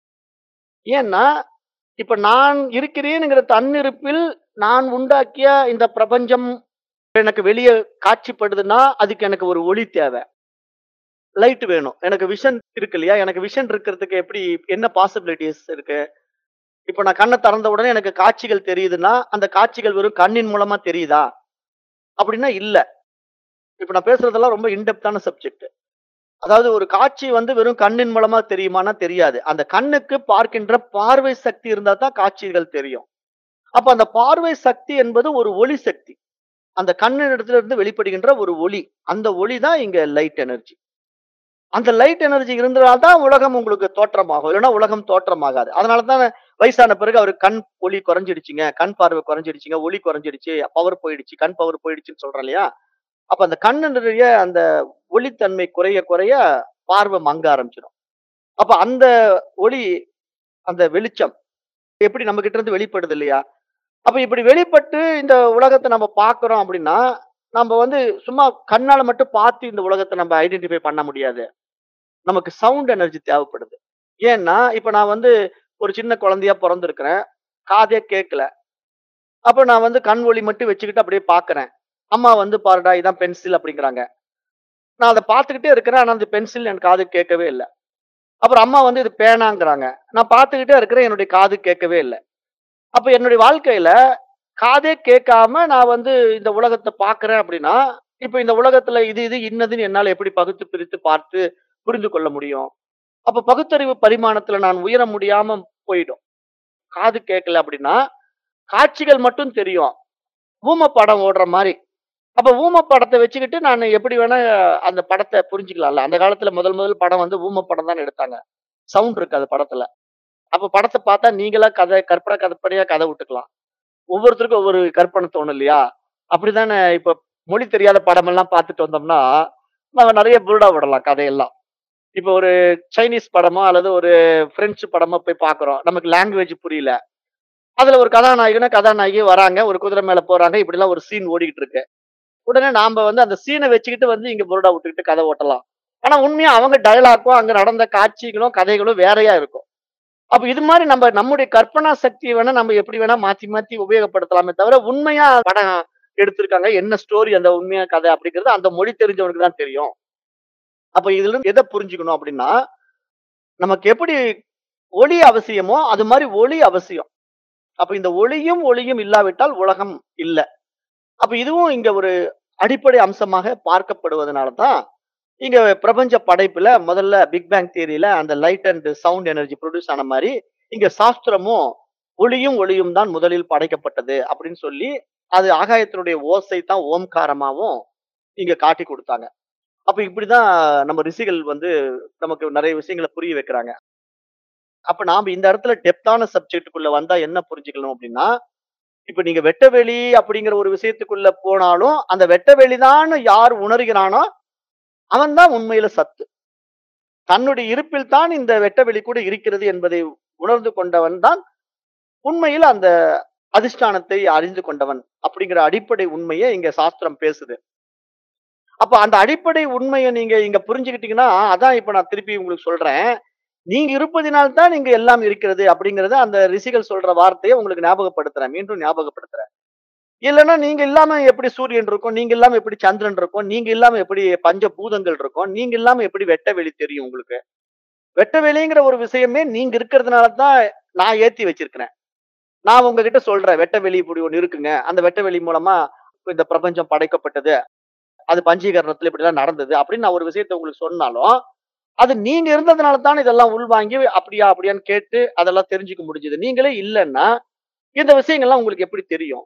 ஏன்னா இப்ப நான் இருக்கிறேனுங்கிற தன்னிருப்பில் நான் உண்டாக்கிய இந்த பிரபஞ்சம் எனக்கு வெளியே காட்சிப்படுதுன்னா அதுக்கு எனக்கு ஒரு ஒளி தேவை லைட் வேணும் எனக்கு விஷன் இருக்கு இல்லையா எனக்கு விஷன் இருக்கிறதுக்கு எப்படி என்ன பாசிபிலிட்டிஸ் இருக்கு இப்ப நான் கண்ணை திறந்த உடனே எனக்கு காட்சிகள் தெரியுதுன்னா அந்த காட்சிகள் வெறும் கண்ணின் மூலமா தெரியுதா அப்படின்னா இல்ல இப்ப நான் பேசுறதெல்லாம் ரொம்ப இன்டெப்தான சப்ஜெக்ட் அதாவது ஒரு காட்சி வந்து வெறும் கண்ணின் மூலமா தெரியுமானா தெரியாது அந்த கண்ணுக்கு பார்க்கின்ற பார்வை சக்தி இருந்தா தான் காட்சிகள் தெரியும் அப்ப அந்த பார்வை சக்தி என்பது ஒரு ஒளி சக்தி அந்த கண்ணின் இடத்துல இருந்து வெளிப்படுகின்ற ஒரு ஒளி அந்த ஒளி தான் இங்க லைட் எனர்ஜி அந்த லைட் எனர்ஜி இருந்தால்தான் உலகம் உங்களுக்கு தோற்றமாகும் இல்லைன்னா உலகம் தோற்றமாகாது அதனால தான் வயசான பிறகு அவர் கண் ஒளி குறைஞ்சிடுச்சுங்க கண் பார்வை குறைஞ்சிடுச்சுங்க ஒளி குறைஞ்சிடுச்சு பவர் போயிடுச்சு கண் பவர் போயிடுச்சுன்னு சொல்றோம் இல்லையா அப்ப அந்த கண்ணுடைய அந்த ஒளித்தன்மை குறைய குறைய பார்வை மங்க ஆரம்பிச்சிடும் அப்ப அந்த ஒளி அந்த வெளிச்சம் எப்படி நம்ம கிட்ட இருந்து வெளிப்படுது இல்லையா அப்ப இப்படி வெளிப்பட்டு இந்த உலகத்தை நம்ம பார்க்கிறோம் அப்படின்னா நம்ம வந்து சும்மா கண்ணால மட்டும் பார்த்து இந்த உலகத்தை நம்ம ஐடென்டிஃபை பண்ண முடியாது நமக்கு சவுண்ட் எனர்ஜி தேவைப்படுது ஏன்னா இப்ப நான் வந்து ஒரு சின்ன குழந்தையா பிறந்திருக்கிறேன் காதே கேட்கல அப்ப நான் வந்து கண் ஒளி மட்டும் வச்சுக்கிட்டு அப்படியே பாக்குறேன் அம்மா வந்து பாருடா இதான் பென்சில் அப்படிங்கிறாங்க நான் அதை பார்த்துக்கிட்டே இருக்கிறேன் ஆனா அந்த பென்சில் எனக்கு காது கேட்கவே இல்லை அப்புறம் அம்மா வந்து இது பேனாங்கிறாங்க நான் பார்த்துக்கிட்டே இருக்கிறேன் என்னுடைய காது கேட்கவே இல்லை அப்ப என்னுடைய வாழ்க்கையில காதே கேட்காம நான் வந்து இந்த உலகத்தை பார்க்கிறேன் அப்படின்னா இப்ப இந்த உலகத்துல இது இது இன்னதுன்னு என்னால எப்படி பகுத்து பிரித்து பார்த்து புரிந்து கொள்ள முடியும் அப்ப பகுத்தறிவு பரிமாணத்துல நான் உயர முடியாம போயிடும் காது கேட்கல அப்படின்னா காட்சிகள் மட்டும் தெரியும் ஊம படம் ஓடுற மாதிரி அப்ப ஊம படத்தை வச்சுக்கிட்டு நான் எப்படி வேணா அந்த படத்தை புரிஞ்சுக்கலாம்ல அந்த காலத்துல முதல் முதல் படம் வந்து ஊம படம் தான் எடுத்தாங்க சவுண்ட் இருக்கு அது படத்துல அப்ப படத்தை பார்த்தா நீங்களா கதை கற்பனை கற்பனையா கதை விட்டுக்கலாம் ஒவ்வொருத்தருக்கும் ஒவ்வொரு கற்பனை தோணும் இல்லையா அப்படிதானே இப்ப மொழி தெரியாத படம் எல்லாம் பார்த்துட்டு வந்தோம்னா நம்ம நிறைய புருடா விடலாம் கதையெல்லாம் இப்ப ஒரு சைனீஸ் படமோ அல்லது ஒரு பிரெஞ்சு படமோ போய் பாக்குறோம் நமக்கு லாங்குவேஜ் புரியல அதுல ஒரு கதாநாயகனும் கதாநாயகி வராங்க ஒரு குதிரை மேல போறாங்க இப்படி எல்லாம் ஒரு சீன் ஓடிக்கிட்டு இருக்கு உடனே நாம வந்து அந்த சீனை வச்சுக்கிட்டு வந்து இங்க புருடா விட்டுக்கிட்டு கதை ஓட்டலாம் ஆனா உண்மையா அவங்க டயலாக்கும் அங்க நடந்த காட்சிகளும் கதைகளும் வேறையா இருக்கும் அப்ப இது மாதிரி நம்ம நம்முடைய கற்பனா சக்தியை வேணா நம்ம எப்படி வேணா மாத்தி மாத்தி உபயோகப்படுத்தலாமே தவிர உண்மையா படம் எடுத்திருக்காங்க என்ன ஸ்டோரி அந்த உண்மையா கதை அப்படிங்கிறது அந்த மொழி தெரிஞ்சவனுக்கு தான் தெரியும் அப்ப இதுல இருந்து எதை புரிஞ்சுக்கணும் அப்படின்னா நமக்கு எப்படி ஒளி அவசியமோ அது மாதிரி ஒளி அவசியம் அப்ப இந்த ஒளியும் ஒளியும் இல்லாவிட்டால் உலகம் இல்ல அப்ப இதுவும் இங்க ஒரு அடிப்படை அம்சமாக பார்க்கப்படுவதனால தான் இங்க பிரபஞ்ச படைப்புல முதல்ல பிக் பேங் தியரியில அந்த light and sound energy produce ஆன மாதிரி இங்க சாஸ்திரமும் ஒளியும் ஒளியும் தான் முதலில் படைக்கப்பட்டது அப்படின்னு சொல்லி அது ஆகாயத்தினுடைய ஓசை தான் ஓம்காரமாவும் இங்க காட்டி கொடுத்தாங்க அப்ப இப்படிதான் நம்ம ரிஷிகள் வந்து நமக்கு நிறைய விஷயங்களை புரிய வைக்கிறாங்க அப்ப நாம இந்த இடத்துல டெப்தான சப்ஜெக்டுக்குள்ள வந்தா என்ன புரிஞ்சுக்கணும் அப்படின்னா இப்ப நீங்க வெட்டவெளி அப்படிங்கிற ஒரு விஷயத்துக்குள்ள போனாலும் அந்த வெட்டவெளி தான் யார் உணர்கிறானோ அவன் தான் உண்மையில சத்து தன்னுடைய இருப்பில் தான் இந்த வெட்டவெளி கூட இருக்கிறது என்பதை உணர்ந்து கொண்டவன் தான் உண்மையில் அந்த அதிஷ்டானத்தை அறிந்து கொண்டவன் அப்படிங்கிற அடிப்படை உண்மையை இங்க சாஸ்திரம் பேசுது அப்ப அந்த அடிப்படை உண்மையை நீங்க இங்க புரிஞ்சுக்கிட்டீங்கன்னா அதான் இப்ப நான் திருப்பி உங்களுக்கு சொல்றேன் நீங்க இருப்பதினால் தான் இங்க எல்லாம் இருக்கிறது அப்படிங்கறத அந்த ரிஷிகள் சொல்ற வார்த்தையை உங்களுக்கு ஞாபகப்படுத்துறேன் மீண்டும் ஞாபகப்படுத்துறேன் இல்லைன்னா நீங்க இல்லாம எப்படி சூரியன் இருக்கும் நீங்க இல்லாம எப்படி சந்திரன் இருக்கும் நீங்க இல்லாம எப்படி பஞ்ச பூதங்கள் இருக்கும் நீங்க இல்லாம எப்படி வெட்ட வெளி தெரியும் உங்களுக்கு வெட்ட வெளிங்கிற ஒரு விஷயமே நீங்க இருக்கிறதுனால தான் நான் ஏத்தி வச்சிருக்கிறேன் நான் உங்ககிட்ட சொல்றேன் வெட்ட வெளி இப்படி ஒண்ணு இருக்குங்க அந்த வெட்ட வெளி மூலமா இந்த பிரபஞ்சம் படைக்கப்பட்டது அது பஞ்சீகரணத்துல இப்படி எல்லாம் நடந்தது அப்படின்னு நான் ஒரு விஷயத்த உங்களுக்கு சொன்னாலும் அது நீங்க இருந்ததுனால தான் இதெல்லாம் உள்வாங்கி அப்படியா அப்படியான்னு கேட்டு அதெல்லாம் தெரிஞ்சுக்க முடிஞ்சது நீங்களே இல்லைன்னா இந்த விஷயங்கள்லாம் உங்களுக்கு எப்படி தெரியும்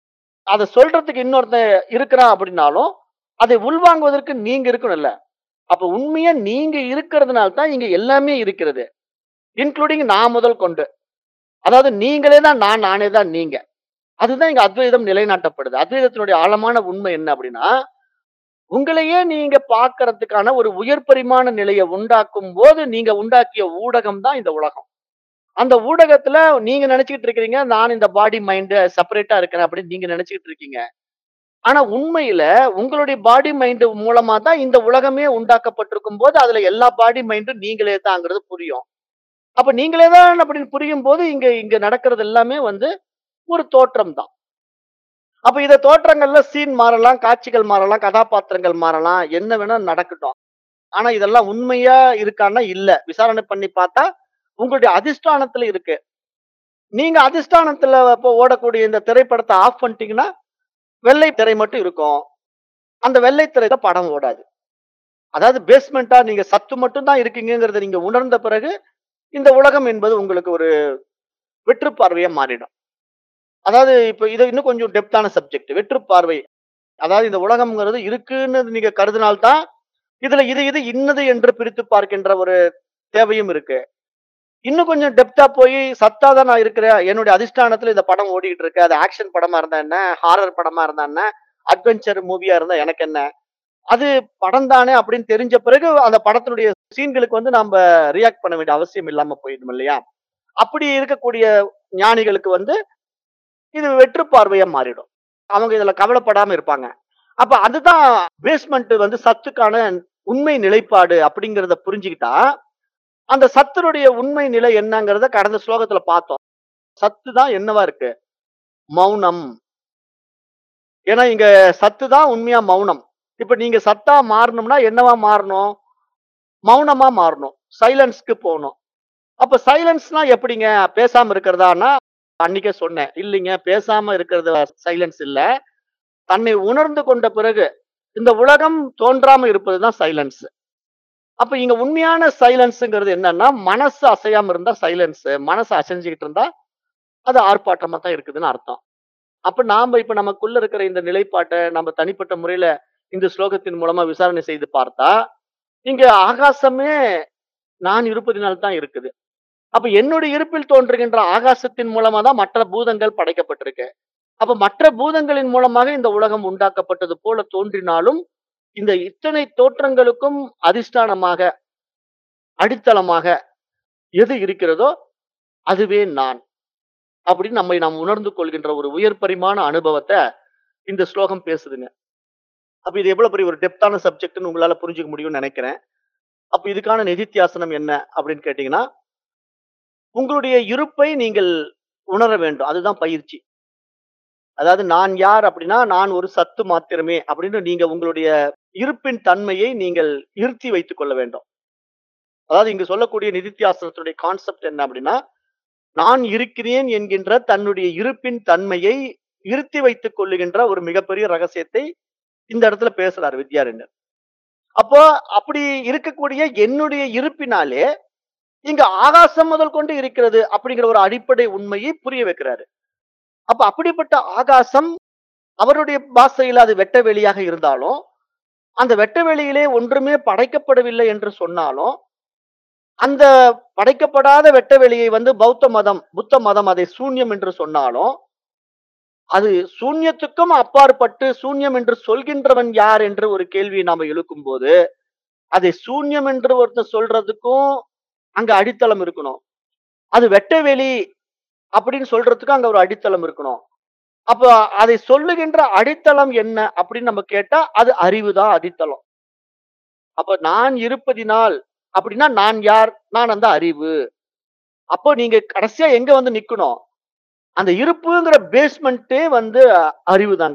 அதை சொல்றதுக்கு இன்னொருத்தன் இருக்கிறான் அப்படின்னாலும் அதை உள்வாங்குவதற்கு நீங்க இருக்கணும்ல அப்ப உண்மையா நீங்க இருக்கிறதுனால தான் இங்க எல்லாமே இருக்கிறது இன்க்ளூடிங் நான் முதல் கொண்டு அதாவது நீங்களே தான் நான் நானே தான் நீங்க அதுதான் இங்க அத்வைதம் நிலைநாட்டப்படுது அத்வைதத்தினுடைய ஆழமான உண்மை என்ன அப்படின்னா உங்களையே நீங்க பார்க்கறதுக்கான ஒரு உயர் பரிமாண நிலையை உண்டாக்கும் போது நீங்க உண்டாக்கிய ஊடகம் தான் இந்த உலகம் அந்த ஊடகத்துல நீங்க நினைச்சுக்கிட்டு இருக்கிறீங்க நான் இந்த பாடி மைண்ட் செப்பரேட்டா இருக்கிறேன் அப்படின்னு நீங்க நினைச்சுக்கிட்டு இருக்கீங்க ஆனா உண்மையில உங்களுடைய பாடி மைண்ட் மூலமா தான் இந்த உலகமே உண்டாக்கப்பட்டிருக்கும் போது அதுல எல்லா பாடி மைண்டும் நீங்களே தாங்கிறது புரியும் அப்ப நீங்களே தான் அப்படின்னு புரியும் போது இங்க இங்க நடக்கிறது எல்லாமே வந்து ஒரு தோற்றம் தான் அப்ப இந்த தோற்றங்கள்ல சீன் மாறலாம் காட்சிகள் மாறலாம் கதாபாத்திரங்கள் மாறலாம் என்ன வேணா நடக்கட்டும் ஆனா இதெல்லாம் உண்மையா இருக்கான்னா இல்ல விசாரணை பண்ணி பார்த்தா உங்களுடைய அதிஷ்டானத்துல இருக்கு நீங்க அதிஷ்டானத்துல இப்போ ஓடக்கூடிய இந்த திரைப்படத்தை ஆஃப் பண்ணிட்டீங்கன்னா வெள்ளை திரை மட்டும் இருக்கும் அந்த வெள்ளை திரையில படம் ஓடாது அதாவது பேஸ்மெண்டா நீங்க சத்து மட்டும் தான் இருக்கீங்கிறத நீங்க உணர்ந்த பிறகு இந்த உலகம் என்பது உங்களுக்கு ஒரு வெற்று பார்வையா மாறிடும் அதாவது இப்ப இது இன்னும் கொஞ்சம் டெப்தான சப்ஜெக்ட் வெற்று பார்வை அதாவது இந்த உலகம்ங்கிறது இருக்குன்னு நீங்க கருதினால்தான் இதுல இது இது இன்னது என்று பிரித்து பார்க்கின்ற ஒரு தேவையும் இருக்கு இன்னும் கொஞ்சம் டெப்தா போய் சத்தா தான் நான் இருக்கிறேன் என்னுடைய அதிஷ்டானத்துல இந்த படம் ஓடிட்டு இருக்கு அது ஆக்ஷன் படமா இருந்தா என்ன ஹாரர் படமா இருந்தா என்ன அட்வென்ச்சர் மூவியா இருந்தா எனக்கு என்ன அது படம் தானே அப்படின்னு தெரிஞ்ச பிறகு அந்த படத்தினுடைய சீன்களுக்கு வந்து நம்ம ரியாக்ட் பண்ண வேண்டிய அவசியம் இல்லாம போயிடும் இல்லையா அப்படி இருக்கக்கூடிய ஞானிகளுக்கு வந்து இது வெற்று பார்வையா மாறிடும் அவங்க இதுல கவலைப்படாம இருப்பாங்க அப்ப அதுதான் பேஸ்மெண்ட் வந்து சத்துக்கான உண்மை நிலைப்பாடு அப்படிங்கறத புரிஞ்சுக்கிட்டா அந்த சத்துனுடைய உண்மை நிலை என்னங்கிறத கடந்த ஸ்லோகத்துல பார்த்தோம் சத்து தான் என்னவா இருக்கு மௌனம் ஏன்னா இங்க சத்து தான் உண்மையா மௌனம் இப்ப நீங்க சத்தா மாறணும்னா என்னவா மாறணும் மௌனமா மாறணும் சைலன்ஸ்க்கு போகணும் அப்ப சைலன்ஸ்னா எப்படிங்க பேசாம இருக்கிறதானா அன்னைக்கே சொன்னேன் இல்லைங்க பேசாம இருக்கிறது சைலன்ஸ் இல்ல தன்னை உணர்ந்து கொண்ட பிறகு இந்த உலகம் தோன்றாம இருப்பதுதான் சைலன்ஸ் அப்ப இங்க உண்மையான சைலன்ஸ்ங்கிறது என்னன்னா மனசு அசையாம இருந்தா சைலன்ஸ் மனசு அசைஞ்சுக்கிட்டு இருந்தா அது ஆர்ப்பாட்டமா தான் இருக்குதுன்னு அர்த்தம் அப்ப நாம இப்ப நமக்குள்ள இருக்கிற இந்த நிலைப்பாட்டை நம்ம தனிப்பட்ட முறையில இந்த ஸ்லோகத்தின் மூலமா விசாரணை செய்து பார்த்தா இங்க ஆகாசமே நான் இருப்பதினால் தான் இருக்குது அப்ப என்னுடைய இருப்பில் தோன்றுகின்ற ஆகாசத்தின் மூலமா தான் மற்ற பூதங்கள் படைக்கப்பட்டிருக்கு அப்ப மற்ற பூதங்களின் மூலமாக இந்த உலகம் உண்டாக்கப்பட்டது போல தோன்றினாலும் இந்த இத்தனை தோற்றங்களுக்கும் அதிஷ்டானமாக அடித்தளமாக எது இருக்கிறதோ அதுவே நான் அப்படின்னு நம்மை நாம் உணர்ந்து கொள்கின்ற ஒரு உயர் பரிமாண அனுபவத்தை இந்த ஸ்லோகம் பேசுதுங்க அப்ப இது எவ்வளவு பெரிய ஒரு டெப்தான சப்ஜெக்ட்னு உங்களால புரிஞ்சுக்க முடியும்னு நினைக்கிறேன் அப்ப இதுக்கான நிதித்தியாசனம் என்ன அப்படின்னு கேட்டீங்கன்னா உங்களுடைய இருப்பை நீங்கள் உணர வேண்டும் அதுதான் பயிற்சி அதாவது நான் யார் அப்படின்னா நான் ஒரு சத்து மாத்திரமே அப்படின்னு நீங்க உங்களுடைய இருப்பின் தன்மையை நீங்கள் இருத்தி வைத்துக் கொள்ள வேண்டும் அதாவது இங்கு சொல்லக்கூடிய நிதித்தியாசனத்துடைய கான்செப்ட் என்ன அப்படின்னா நான் இருக்கிறேன் என்கின்ற தன்னுடைய இருப்பின் தன்மையை இருத்தி வைத்துக் கொள்ளுகின்ற ஒரு மிகப்பெரிய ரகசியத்தை இந்த இடத்துல பேசுறாரு வித்யாரண்யர் அப்போ அப்படி இருக்கக்கூடிய என்னுடைய இருப்பினாலே இங்க ஆகாசம் முதல் கொண்டு இருக்கிறது அப்படிங்கிற ஒரு அடிப்படை உண்மையை புரிய வைக்கிறாரு அப்ப அப்படிப்பட்ட ஆகாசம் அவருடைய பாஷையில அது வெட்ட வெளியாக இருந்தாலும் அந்த வெட்ட வெளியிலே ஒன்றுமே படைக்கப்படவில்லை என்று சொன்னாலும் அந்த படைக்கப்படாத வெட்ட வெளியை வந்து பௌத்த மதம் புத்த மதம் அதை சூன்யம் என்று சொன்னாலும் அது சூன்யத்துக்கும் அப்பாற்பட்டு சூன்யம் என்று சொல்கின்றவன் யார் என்று ஒரு கேள்வியை நாம எழுக்கும் போது அதை சூன்யம் என்று ஒருத்தர் சொல்றதுக்கும் அங்க அடித்தளம் இருக்கணும் அது வெட்ட வெளி அப்படின்னு சொல்றதுக்கும் அங்க ஒரு அடித்தளம் இருக்கணும் அப்ப அதை சொல்லுகின்ற அடித்தளம் என்ன அப்படின்னு நம்ம கேட்டா அது அறிவு தான் அடித்தளம் அப்ப நான் இருப்பதினால் அப்படின்னா நான் யார் நான் அந்த அறிவு அப்போ நீங்க கடைசியா எங்க வந்து நிக்கணும் அந்த இருப்புங்கிற பேஸ்மெண்ட்டே வந்து அறிவு தாங்க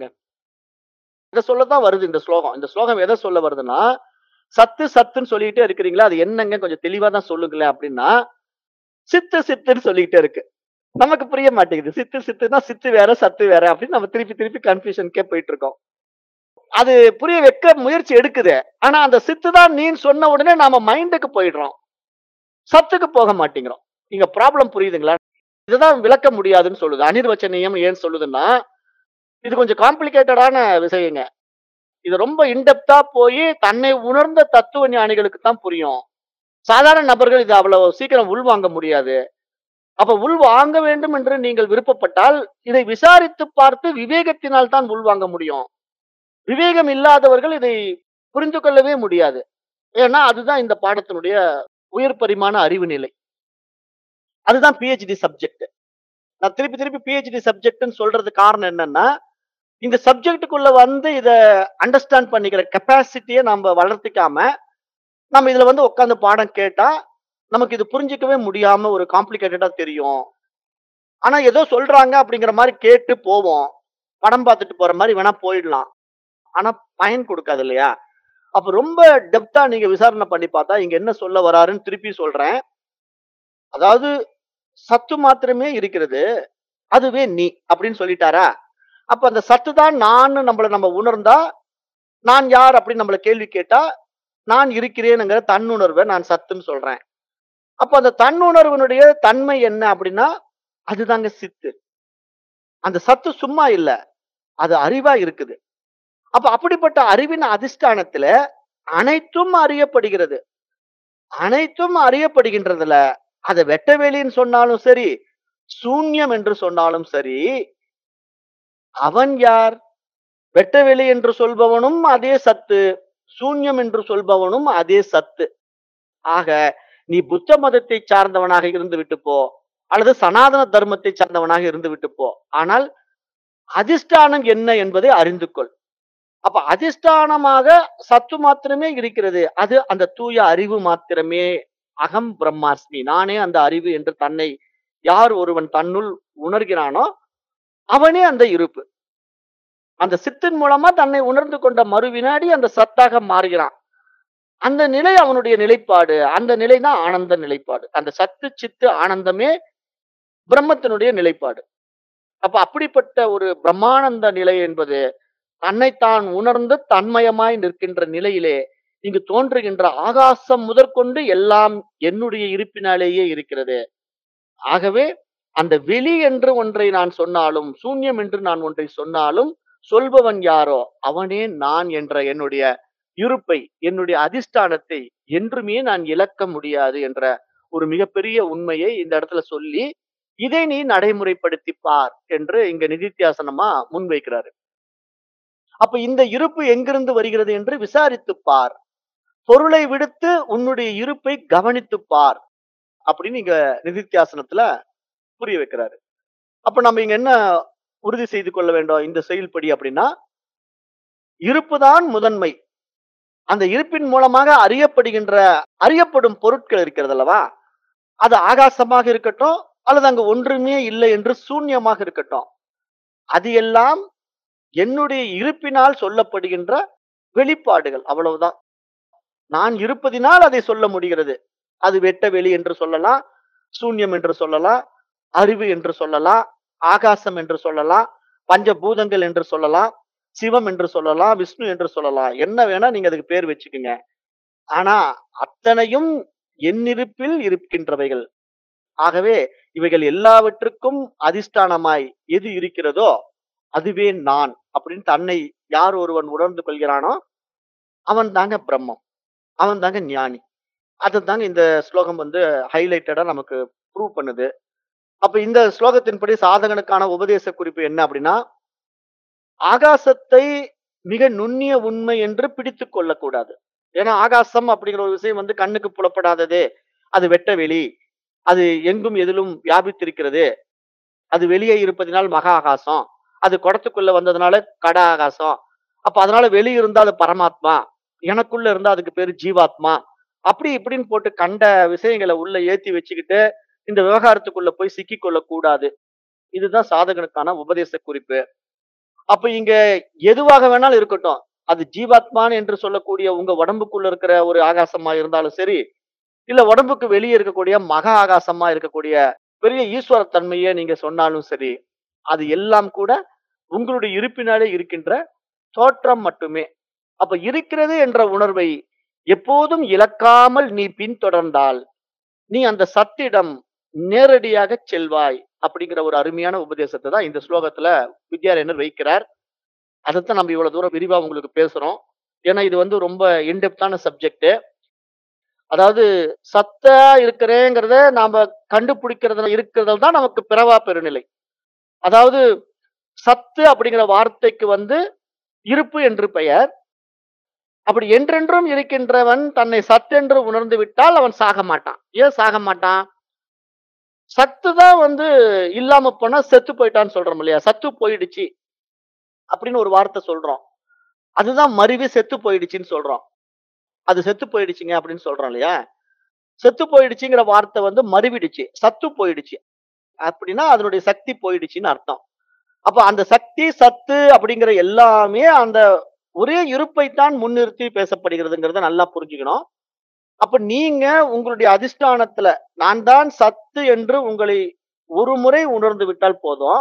இத சொல்லத்தான் வருது இந்த ஸ்லோகம் இந்த ஸ்லோகம் எதை சொல்ல வருதுன்னா சத்து சத்துன்னு சொல்லிட்டே இருக்கிறீங்களா அது என்னங்க கொஞ்சம் தெளிவா தான் சொல்லுங்களேன் அப்படின்னா சித்து சித்துன்னு சொல்லிக்கிட்டே இருக்கு நமக்கு புரிய மாட்டேங்குது சித்து சித்துனா சித்து வேற சத்து வேற அப்படின்னு நம்ம திருப்பி திருப்பி கன்ஃபியூஷனுக்கே போயிட்டு இருக்கோம் அது புரிய வைக்க முயற்சி எடுக்குது ஆனா அந்த சித்து தான் நீன்னு சொன்ன உடனே நாம மைண்டுக்கு போயிடுறோம் சத்துக்கு போக மாட்டேங்கிறோம் இங்க ப்ராப்ளம் புரியுதுங்களா இதுதான் விளக்க முடியாதுன்னு சொல்லுது அனிர்வச்சனியம் ஏன் சொல்லுதுன்னா இது கொஞ்சம் காம்ப்ளிகேட்டடான விஷயங்க இது ரொம்ப இன்டெப்தா போய் தன்னை உணர்ந்த தத்துவ ஞானிகளுக்கு தான் புரியும் சாதாரண நபர்கள் இது அவ்வளவு சீக்கிரம் உள்வாங்க முடியாது அப்ப உள் வாங்க வேண்டும் என்று நீங்கள் விருப்பப்பட்டால் இதை விசாரித்து பார்த்து விவேகத்தினால் தான் உள்வாங்க முடியும் விவேகம் இல்லாதவர்கள் இதை புரிந்து கொள்ளவே முடியாது ஏன்னா அதுதான் இந்த பாடத்தினுடைய உயர் பரிமாண அறிவு நிலை அதுதான் பிஹெச்டி சப்ஜெக்ட் நான் திருப்பி திருப்பி பிஹெச்டி சப்ஜெக்ட்னு சொல்றது காரணம் என்னன்னா இந்த சப்ஜெக்டுக்குள்ள வந்து இத அண்டர்ஸ்டாண்ட் பண்ணிக்கிற கெப்பாசிட்டியை நம்ம வளர்த்திக்காம நம்ம இதுல வந்து உட்காந்து பாடம் கேட்டா நமக்கு இது புரிஞ்சிக்கவே முடியாம ஒரு காம்ப்ளிகேட்டடா தெரியும் ஆனா ஏதோ சொல்றாங்க அப்படிங்கிற மாதிரி கேட்டு போவோம் படம் பார்த்துட்டு போற மாதிரி வேணா போயிடலாம் ஆனா பயன் கொடுக்காது இல்லையா அப்ப ரொம்ப டெப்தா நீங்க விசாரணை பண்ணி பார்த்தா இங்க என்ன சொல்ல வராருன்னு திருப்பி சொல்றேன் அதாவது சத்து மாத்திரமே இருக்கிறது அதுவே நீ அப்படின்னு சொல்லிட்டாரா அப்ப அந்த சத்து தான் நான் நம்மள நம்ம உணர்ந்தா நான் யார் அப்படின்னு நம்மள கேள்வி கேட்டா நான் இருக்கிறேனுங்கிற தன்னுணர்வை நான் சத்துன்னு சொல்றேன் அப்ப அந்த தன்னுணர்வினுடைய தன்மை என்ன அப்படின்னா அதுதாங்க சித்து அந்த சத்து சும்மா இல்ல அது அறிவா இருக்குது அப்ப அப்படிப்பட்ட அறிவின் அதிஷ்டானத்துல அனைத்தும் அறியப்படுகிறது அனைத்தும் அறியப்படுகின்றதுல அதை வெட்டவெளின்னு சொன்னாலும் சரி சூன்யம் என்று சொன்னாலும் சரி அவன் யார் வெட்டவெளி என்று சொல்பவனும் அதே சத்து சூன்யம் என்று சொல்பவனும் அதே சத்து ஆக நீ புத்த மதத்தை சார்ந்தவனாக இருந்து விட்டு போ அல்லது சனாதன தர்மத்தை சார்ந்தவனாக இருந்து விட்டு போ ஆனால் அதிஷ்டானம் என்ன என்பதை அறிந்து கொள் அப்ப அதிஷ்டானமாக சத்து மாத்திரமே இருக்கிறது அது அந்த தூய அறிவு மாத்திரமே அகம் பிரம்மாஸ்மி நானே அந்த அறிவு என்று தன்னை யார் ஒருவன் தன்னுள் உணர்கிறானோ அவனே அந்த இருப்பு அந்த சித்தின் மூலமா தன்னை உணர்ந்து கொண்ட மறு வினாடி அந்த சத்தாக மாறுகிறான் அந்த நிலை அவனுடைய நிலைப்பாடு அந்த நிலை தான் ஆனந்த நிலைப்பாடு அந்த சத்து சித்து ஆனந்தமே பிரம்மத்தினுடைய நிலைப்பாடு அப்ப அப்படிப்பட்ட ஒரு பிரம்மானந்த நிலை என்பது தன்னைத்தான் உணர்ந்து தன்மயமாய் நிற்கின்ற நிலையிலே இங்கு தோன்றுகின்ற ஆகாசம் முதற்கொண்டு எல்லாம் என்னுடைய இருப்பினாலேயே இருக்கிறது ஆகவே அந்த வெளி என்று ஒன்றை நான் சொன்னாலும் சூன்யம் என்று நான் ஒன்றை சொன்னாலும் சொல்பவன் யாரோ அவனே நான் என்ற என்னுடைய இருப்பை என்னுடைய அதிஷ்டானத்தை என்றுமே நான் இழக்க முடியாது என்ற ஒரு மிகப்பெரிய உண்மையை இந்த இடத்துல சொல்லி இதை நீ நடைமுறைப்படுத்தி பார் என்று இங்க நிதித்தியாசனமா முன்வைக்கிறாரு அப்ப இந்த இருப்பு எங்கிருந்து வருகிறது என்று விசாரித்து பார் பொருளை விடுத்து உன்னுடைய இருப்பை கவனித்து பார் அப்படின்னு இங்க நிதித்தியாசனத்துல புரிய வைக்கிறாரு அப்ப நம்ம இங்க என்ன உறுதி செய்து கொள்ள வேண்டும் இந்த செயல்படி அப்படின்னா இருப்புதான் முதன்மை அந்த இருப்பின் மூலமாக அறியப்படுகின்ற அறியப்படும் பொருட்கள் இருக்கிறது அல்லவா அது ஆகாசமாக இருக்கட்டும் அல்லது அங்க ஒன்றுமே இல்லை என்று சூன்யமாக இருக்கட்டும் அது எல்லாம் என்னுடைய இருப்பினால் சொல்லப்படுகின்ற வெளிப்பாடுகள் அவ்வளவுதான் நான் இருப்பதினால் அதை சொல்ல முடிகிறது அது வெட்ட வெளி என்று சொல்லலாம் சூன்யம் என்று சொல்லலாம் அறிவு என்று சொல்லலாம் ஆகாசம் என்று சொல்லலாம் பஞ்சபூதங்கள் என்று சொல்லலாம் சிவம் என்று சொல்லலாம் விஷ்ணு என்று சொல்லலாம் என்ன வேணா நீங்க அதுக்கு பேர் வச்சுக்கோங்க ஆனா அத்தனையும் என்னிருப்பில் இருக்கின்றவைகள் ஆகவே இவைகள் எல்லாவற்றுக்கும் அதிஷ்டானமாய் எது இருக்கிறதோ அதுவே நான் அப்படின்னு தன்னை யார் ஒருவன் உணர்ந்து கொள்கிறானோ அவன் தாங்க பிரம்மம் அவன் தாங்க ஞானி அது தாங்க இந்த ஸ்லோகம் வந்து ஹைலைட்டடா நமக்கு ப்ரூவ் பண்ணுது அப்ப இந்த ஸ்லோகத்தின்படி சாதகனுக்கான உபதேச குறிப்பு என்ன அப்படின்னா ஆகாசத்தை மிக நுண்ணிய உண்மை என்று பிடித்து கொள்ளக்கூடாது ஏன்னா ஆகாசம் அப்படிங்கிற ஒரு விஷயம் வந்து கண்ணுக்கு புலப்படாதது அது வெட்ட வெளி அது எங்கும் எதிலும் வியாபித்திருக்கிறது அது வெளியே இருப்பதினால் மகா ஆகாசம் அது குடத்துக்குள்ள வந்ததுனால கட ஆகாசம் அப்ப அதனால வெளியே இருந்தா அது பரமாத்மா எனக்குள்ள இருந்தா அதுக்கு பேரு ஜீவாத்மா அப்படி இப்படின்னு போட்டு கண்ட விஷயங்களை உள்ள ஏத்தி வச்சுக்கிட்டு இந்த விவகாரத்துக்குள்ள போய் சிக்கிக் கொள்ளக்கூடாது இதுதான் சாதகனுக்கான உபதேச குறிப்பு அப்ப இங்க எதுவாக வேணாலும் இருக்கட்டும் அது ஜீவாத்மான் என்று சொல்லக்கூடிய உங்க உடம்புக்குள்ள இருக்கிற ஒரு ஆகாசமா இருந்தாலும் சரி இல்ல உடம்புக்கு வெளியே இருக்கக்கூடிய மகா ஆகாசமா இருக்கக்கூடிய பெரிய ஈஸ்வர தன்மையை நீங்க சொன்னாலும் சரி அது எல்லாம் கூட உங்களுடைய இருப்பினாலே இருக்கின்ற தோற்றம் மட்டுமே அப்ப இருக்கிறது என்ற உணர்வை எப்போதும் இழக்காமல் நீ பின்தொடர்ந்தால் நீ அந்த சத்திடம் நேரடியாக செல்வாய் அப்படிங்கிற ஒரு அருமையான உபதேசத்தை தான் இந்த ஸ்லோகத்துல வித்யாரண்யர் வைக்கிறார் அதைத்தான் நம்ம இவ்வளவு தூரம் விரிவா உங்களுக்கு பேசுறோம் ஏன்னா இது வந்து ரொம்ப இன்டெப்தான சப்ஜெக்ட் அதாவது சத்தா இருக்கிறேங்கிறத நாம கண்டுபிடிக்கிறதுல இருக்கிறதுல தான் நமக்கு பிறவா பெருநிலை அதாவது சத்து அப்படிங்கிற வார்த்தைக்கு வந்து இருப்பு என்று பெயர் அப்படி என்றென்றும் இருக்கின்றவன் தன்னை சத்தென்று உணர்ந்து விட்டால் அவன் சாக மாட்டான் ஏன் சாக மாட்டான் சத்து தான் வந்து இல்லாம போனா செத்து போயிட்டான்னு சொல்றோம் இல்லையா சத்து போயிடுச்சு அப்படின்னு ஒரு வார்த்தை சொல்றோம் அதுதான் மருவி செத்து போயிடுச்சுன்னு சொல்றோம் அது செத்து போயிடுச்சுங்க அப்படின்னு சொல்றோம் இல்லையா செத்து போயிடுச்சுங்கிற வார்த்தை வந்து மருவிடுச்சு சத்து போயிடுச்சு அப்படின்னா அதனுடைய சக்தி போயிடுச்சுன்னு அர்த்தம் அப்ப அந்த சக்தி சத்து அப்படிங்கிற எல்லாமே அந்த ஒரே இருப்பைத்தான் முன்னிறுத்தி பேசப்படுகிறதுங்கிறத நல்லா புரிஞ்சுக்கணும் அப்ப நீங்க உங்களுடைய அதிஷ்டானத்துல நான் தான் சத்து என்று உங்களை ஒரு முறை உணர்ந்து விட்டால் போதும்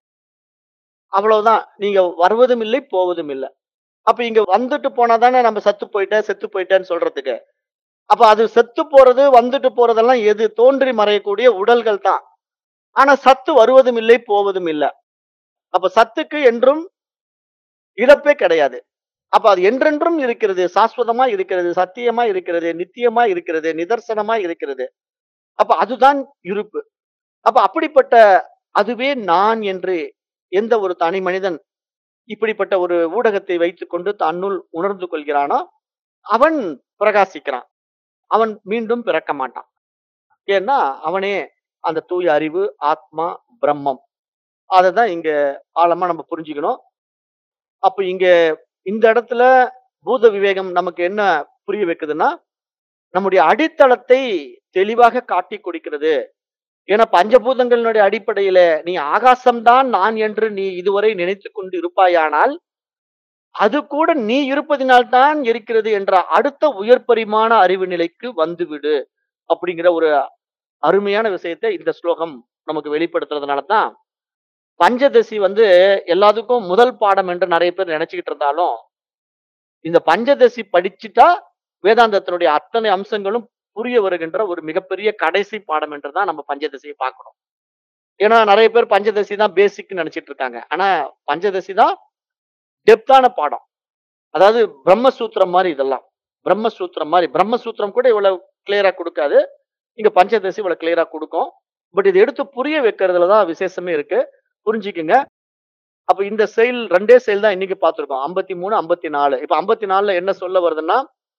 அவ்வளவுதான் நீங்க வருவதும் இல்லை போவதும் இல்லை அப்ப இங்க வந்துட்டு போனா தானே நம்ம சத்து போயிட்டேன் செத்து போயிட்டேன்னு சொல்றதுக்கு அப்ப அது செத்து போறது வந்துட்டு போறதெல்லாம் எது தோன்றி மறையக்கூடிய உடல்கள் தான் ஆனா சத்து வருவதும் இல்லை போவதும் இல்லை அப்ப சத்துக்கு என்றும் இழப்பே கிடையாது அப்ப அது என்றென்றும் இருக்கிறது சாஸ்வதமா இருக்கிறது சத்தியமா இருக்கிறது நித்தியமா இருக்கிறது நிதர்சனமா இருக்கிறது அப்ப அதுதான் இருப்பு அப்ப அப்படிப்பட்ட அதுவே நான் என்று எந்த ஒரு தனி மனிதன் இப்படிப்பட்ட ஒரு ஊடகத்தை வைத்துக்கொண்டு தன்னுள் உணர்ந்து கொள்கிறானோ அவன் பிரகாசிக்கிறான் அவன் மீண்டும் பிறக்க மாட்டான் ஏன்னா அவனே அந்த தூய அறிவு ஆத்மா பிரம்மம் அதை தான் இங்க ஆழமா நம்ம புரிஞ்சுக்கணும் அப்ப இங்க இந்த இடத்துல பூத விவேகம் நமக்கு என்ன புரிய வைக்குதுன்னா நம்முடைய அடித்தளத்தை தெளிவாக காட்டி கொடுக்கிறது ஏன்னா பஞ்சபூதங்களினுடைய அடிப்படையில நீ ஆகாசம்தான் நான் என்று நீ இதுவரை நினைத்து கொண்டு இருப்பாயானால் அது கூட நீ இருப்பதினால்தான் இருக்கிறது என்ற அடுத்த உயர் பரிமாண அறிவு நிலைக்கு வந்துவிடு அப்படிங்கிற ஒரு அருமையான விஷயத்தை இந்த ஸ்லோகம் நமக்கு வெளிப்படுத்துறதுனால தான் பஞ்சதசி வந்து எல்லாத்துக்கும் முதல் பாடம் என்று நிறைய பேர் நினைச்சுக்கிட்டு இருந்தாலும் இந்த பஞ்சதசி படிச்சுட்டா வேதாந்தத்தினுடைய அத்தனை அம்சங்களும் புரிய வருகின்ற ஒரு மிகப்பெரிய கடைசி பாடம் என்றுதான் நம்ம பஞ்சதசியை பார்க்கணும் ஏன்னா நிறைய பேர் பஞ்சதசி தான் பேசிக்னு நினைச்சிட்டு இருக்காங்க ஆனா பஞ்சதசி தான் டெப்தான பாடம் அதாவது பிரம்மசூத்திரம் மாதிரி இதெல்லாம் பிரம்மசூத்திரம் மாதிரி பிரம்மசூத்திரம் கூட இவ்வளவு கிளியரா கொடுக்காது இங்க பஞ்சதசி இவ்வளவு கிளியரா கொடுக்கும் பட் இது எடுத்து புரிய வைக்கிறதுல தான் விசேஷமே இருக்கு புரிஞ்சுக்குங்க அப்ப இந்த செயல் ரெண்டே செயல் தான் இன்னைக்கு பார்த்திருக்கோம் ஐம்பத்தி மூணு ஐம்பத்தி நாலு இப்ப ஐம்பத்தி நாலுல என்ன சொல்ல வருதுன்னா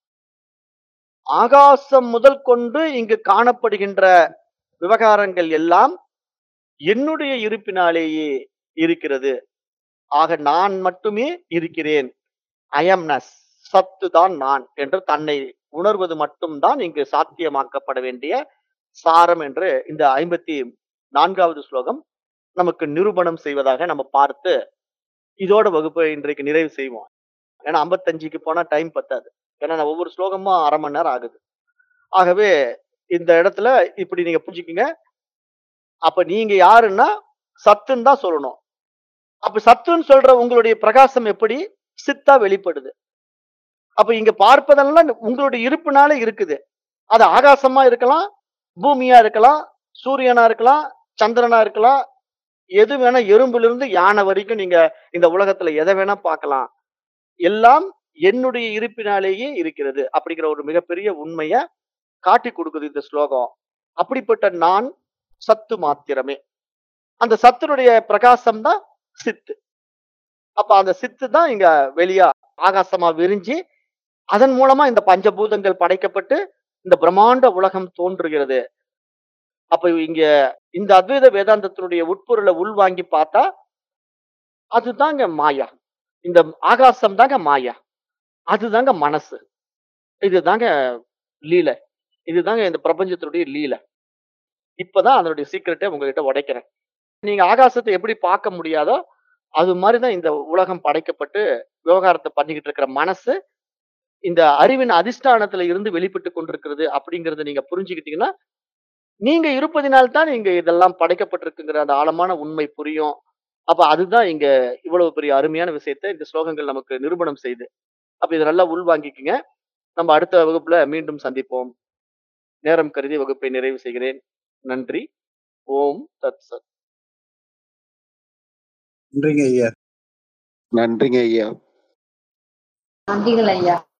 ஆகாசம் முதல் கொண்டு இங்கு காணப்படுகின்ற விவகாரங்கள் எல்லாம் என்னுடைய இருப்பினாலேயே இருக்கிறது ஆக நான் மட்டுமே இருக்கிறேன் அயம்னஸ் சத்து தான் நான் என்று தன்னை உணர்வது மட்டும்தான் இங்கு சாத்தியமாக்கப்பட வேண்டிய சாரம் என்று இந்த ஐம்பத்தி நான்காவது ஸ்லோகம் நமக்கு நிரூபணம் செய்வதாக நம்ம பார்த்து இதோட வகுப்பை இன்றைக்கு நிறைவு செய்வோம் ஏன்னா ஐம்பத்தஞ்சுக்கு போனா டைம் பத்தாது ஏன்னா நான் ஒவ்வொரு ஸ்லோகமும் அரை மணி நேரம் ஆகுது ஆகவே இந்த இடத்துல இப்படி நீங்க புரிஞ்சுக்குங்க அப்ப நீங்க யாருன்னா சத்துன்னு தான் சொல்லணும் அப்ப சத்துன்னு சொல்ற உங்களுடைய பிரகாசம் எப்படி சித்தா வெளிப்படுது அப்ப இங்க பார்ப்பதெல்லாம் உங்களுடைய இருப்புனால இருக்குது அது ஆகாசமா இருக்கலாம் பூமியா இருக்கலாம் சூரியனா இருக்கலாம் சந்திரனா இருக்கலாம் எது வேணா எறும்புல இருந்து யானை வரைக்கும் நீங்க இந்த உலகத்துல எதை வேணா பார்க்கலாம் எல்லாம் என்னுடைய இருப்பினாலேயே இருக்கிறது அப்படிங்கிற ஒரு மிகப்பெரிய உண்மைய காட்டி கொடுக்குது இந்த ஸ்லோகம் அப்படிப்பட்ட நான் சத்து மாத்திரமே அந்த சத்துனுடைய பிரகாசம் தான் சித்து அப்ப அந்த சித்து தான் இங்க வெளியா ஆகாசமா விரிஞ்சு அதன் மூலமா இந்த பஞ்சபூதங்கள் படைக்கப்பட்டு இந்த பிரம்மாண்ட உலகம் தோன்றுகிறது அப்ப இங்க இந்த அத்வைத வேதாந்தத்தினுடைய உட்பொருளை உள்வாங்கி பார்த்தா அதுதாங்க மாயா இந்த ஆகாசம் தாங்க மாயா அதுதாங்க மனசு இதுதாங்க லீலை இதுதாங்க இந்த பிரபஞ்சத்தினுடைய லீலை இப்பதான் அதனுடைய சீக்கிரட்டை உங்ககிட்ட உடைக்கிறேன் நீங்க ஆகாசத்தை எப்படி பார்க்க முடியாதோ அது மாதிரிதான் இந்த உலகம் படைக்கப்பட்டு விவகாரத்தை பண்ணிக்கிட்டு இருக்கிற மனசு இந்த அறிவின் அதிஷ்டானத்துல இருந்து வெளிப்பட்டு கொண்டிருக்கிறது அப்படிங்கறத நீங்க புரிஞ்சுக்கிட்டீங்கன்னா நீங்க இருப்பதினால் தான் இங்க இதெல்லாம் படைக்கப்பட்டிருக்குங்கிற அந்த ஆழமான உண்மை புரியும் அப்ப அதுதான் இங்க இவ்வளவு பெரிய அருமையான விஷயத்தை இந்த ஸ்லோகங்கள் நமக்கு நிரூபணம் செய்து அப்ப இதை நல்லா உள்வாங்கிக்குங்க நம்ம அடுத்த வகுப்புல மீண்டும் சந்திப்போம் நேரம் கருதி வகுப்பை நிறைவு செய்கிறேன் நன்றி ஓம் தத் சத் நன்றிங்க ஐயா நன்றிங்க ஐயா நன்றிகள் ஐயா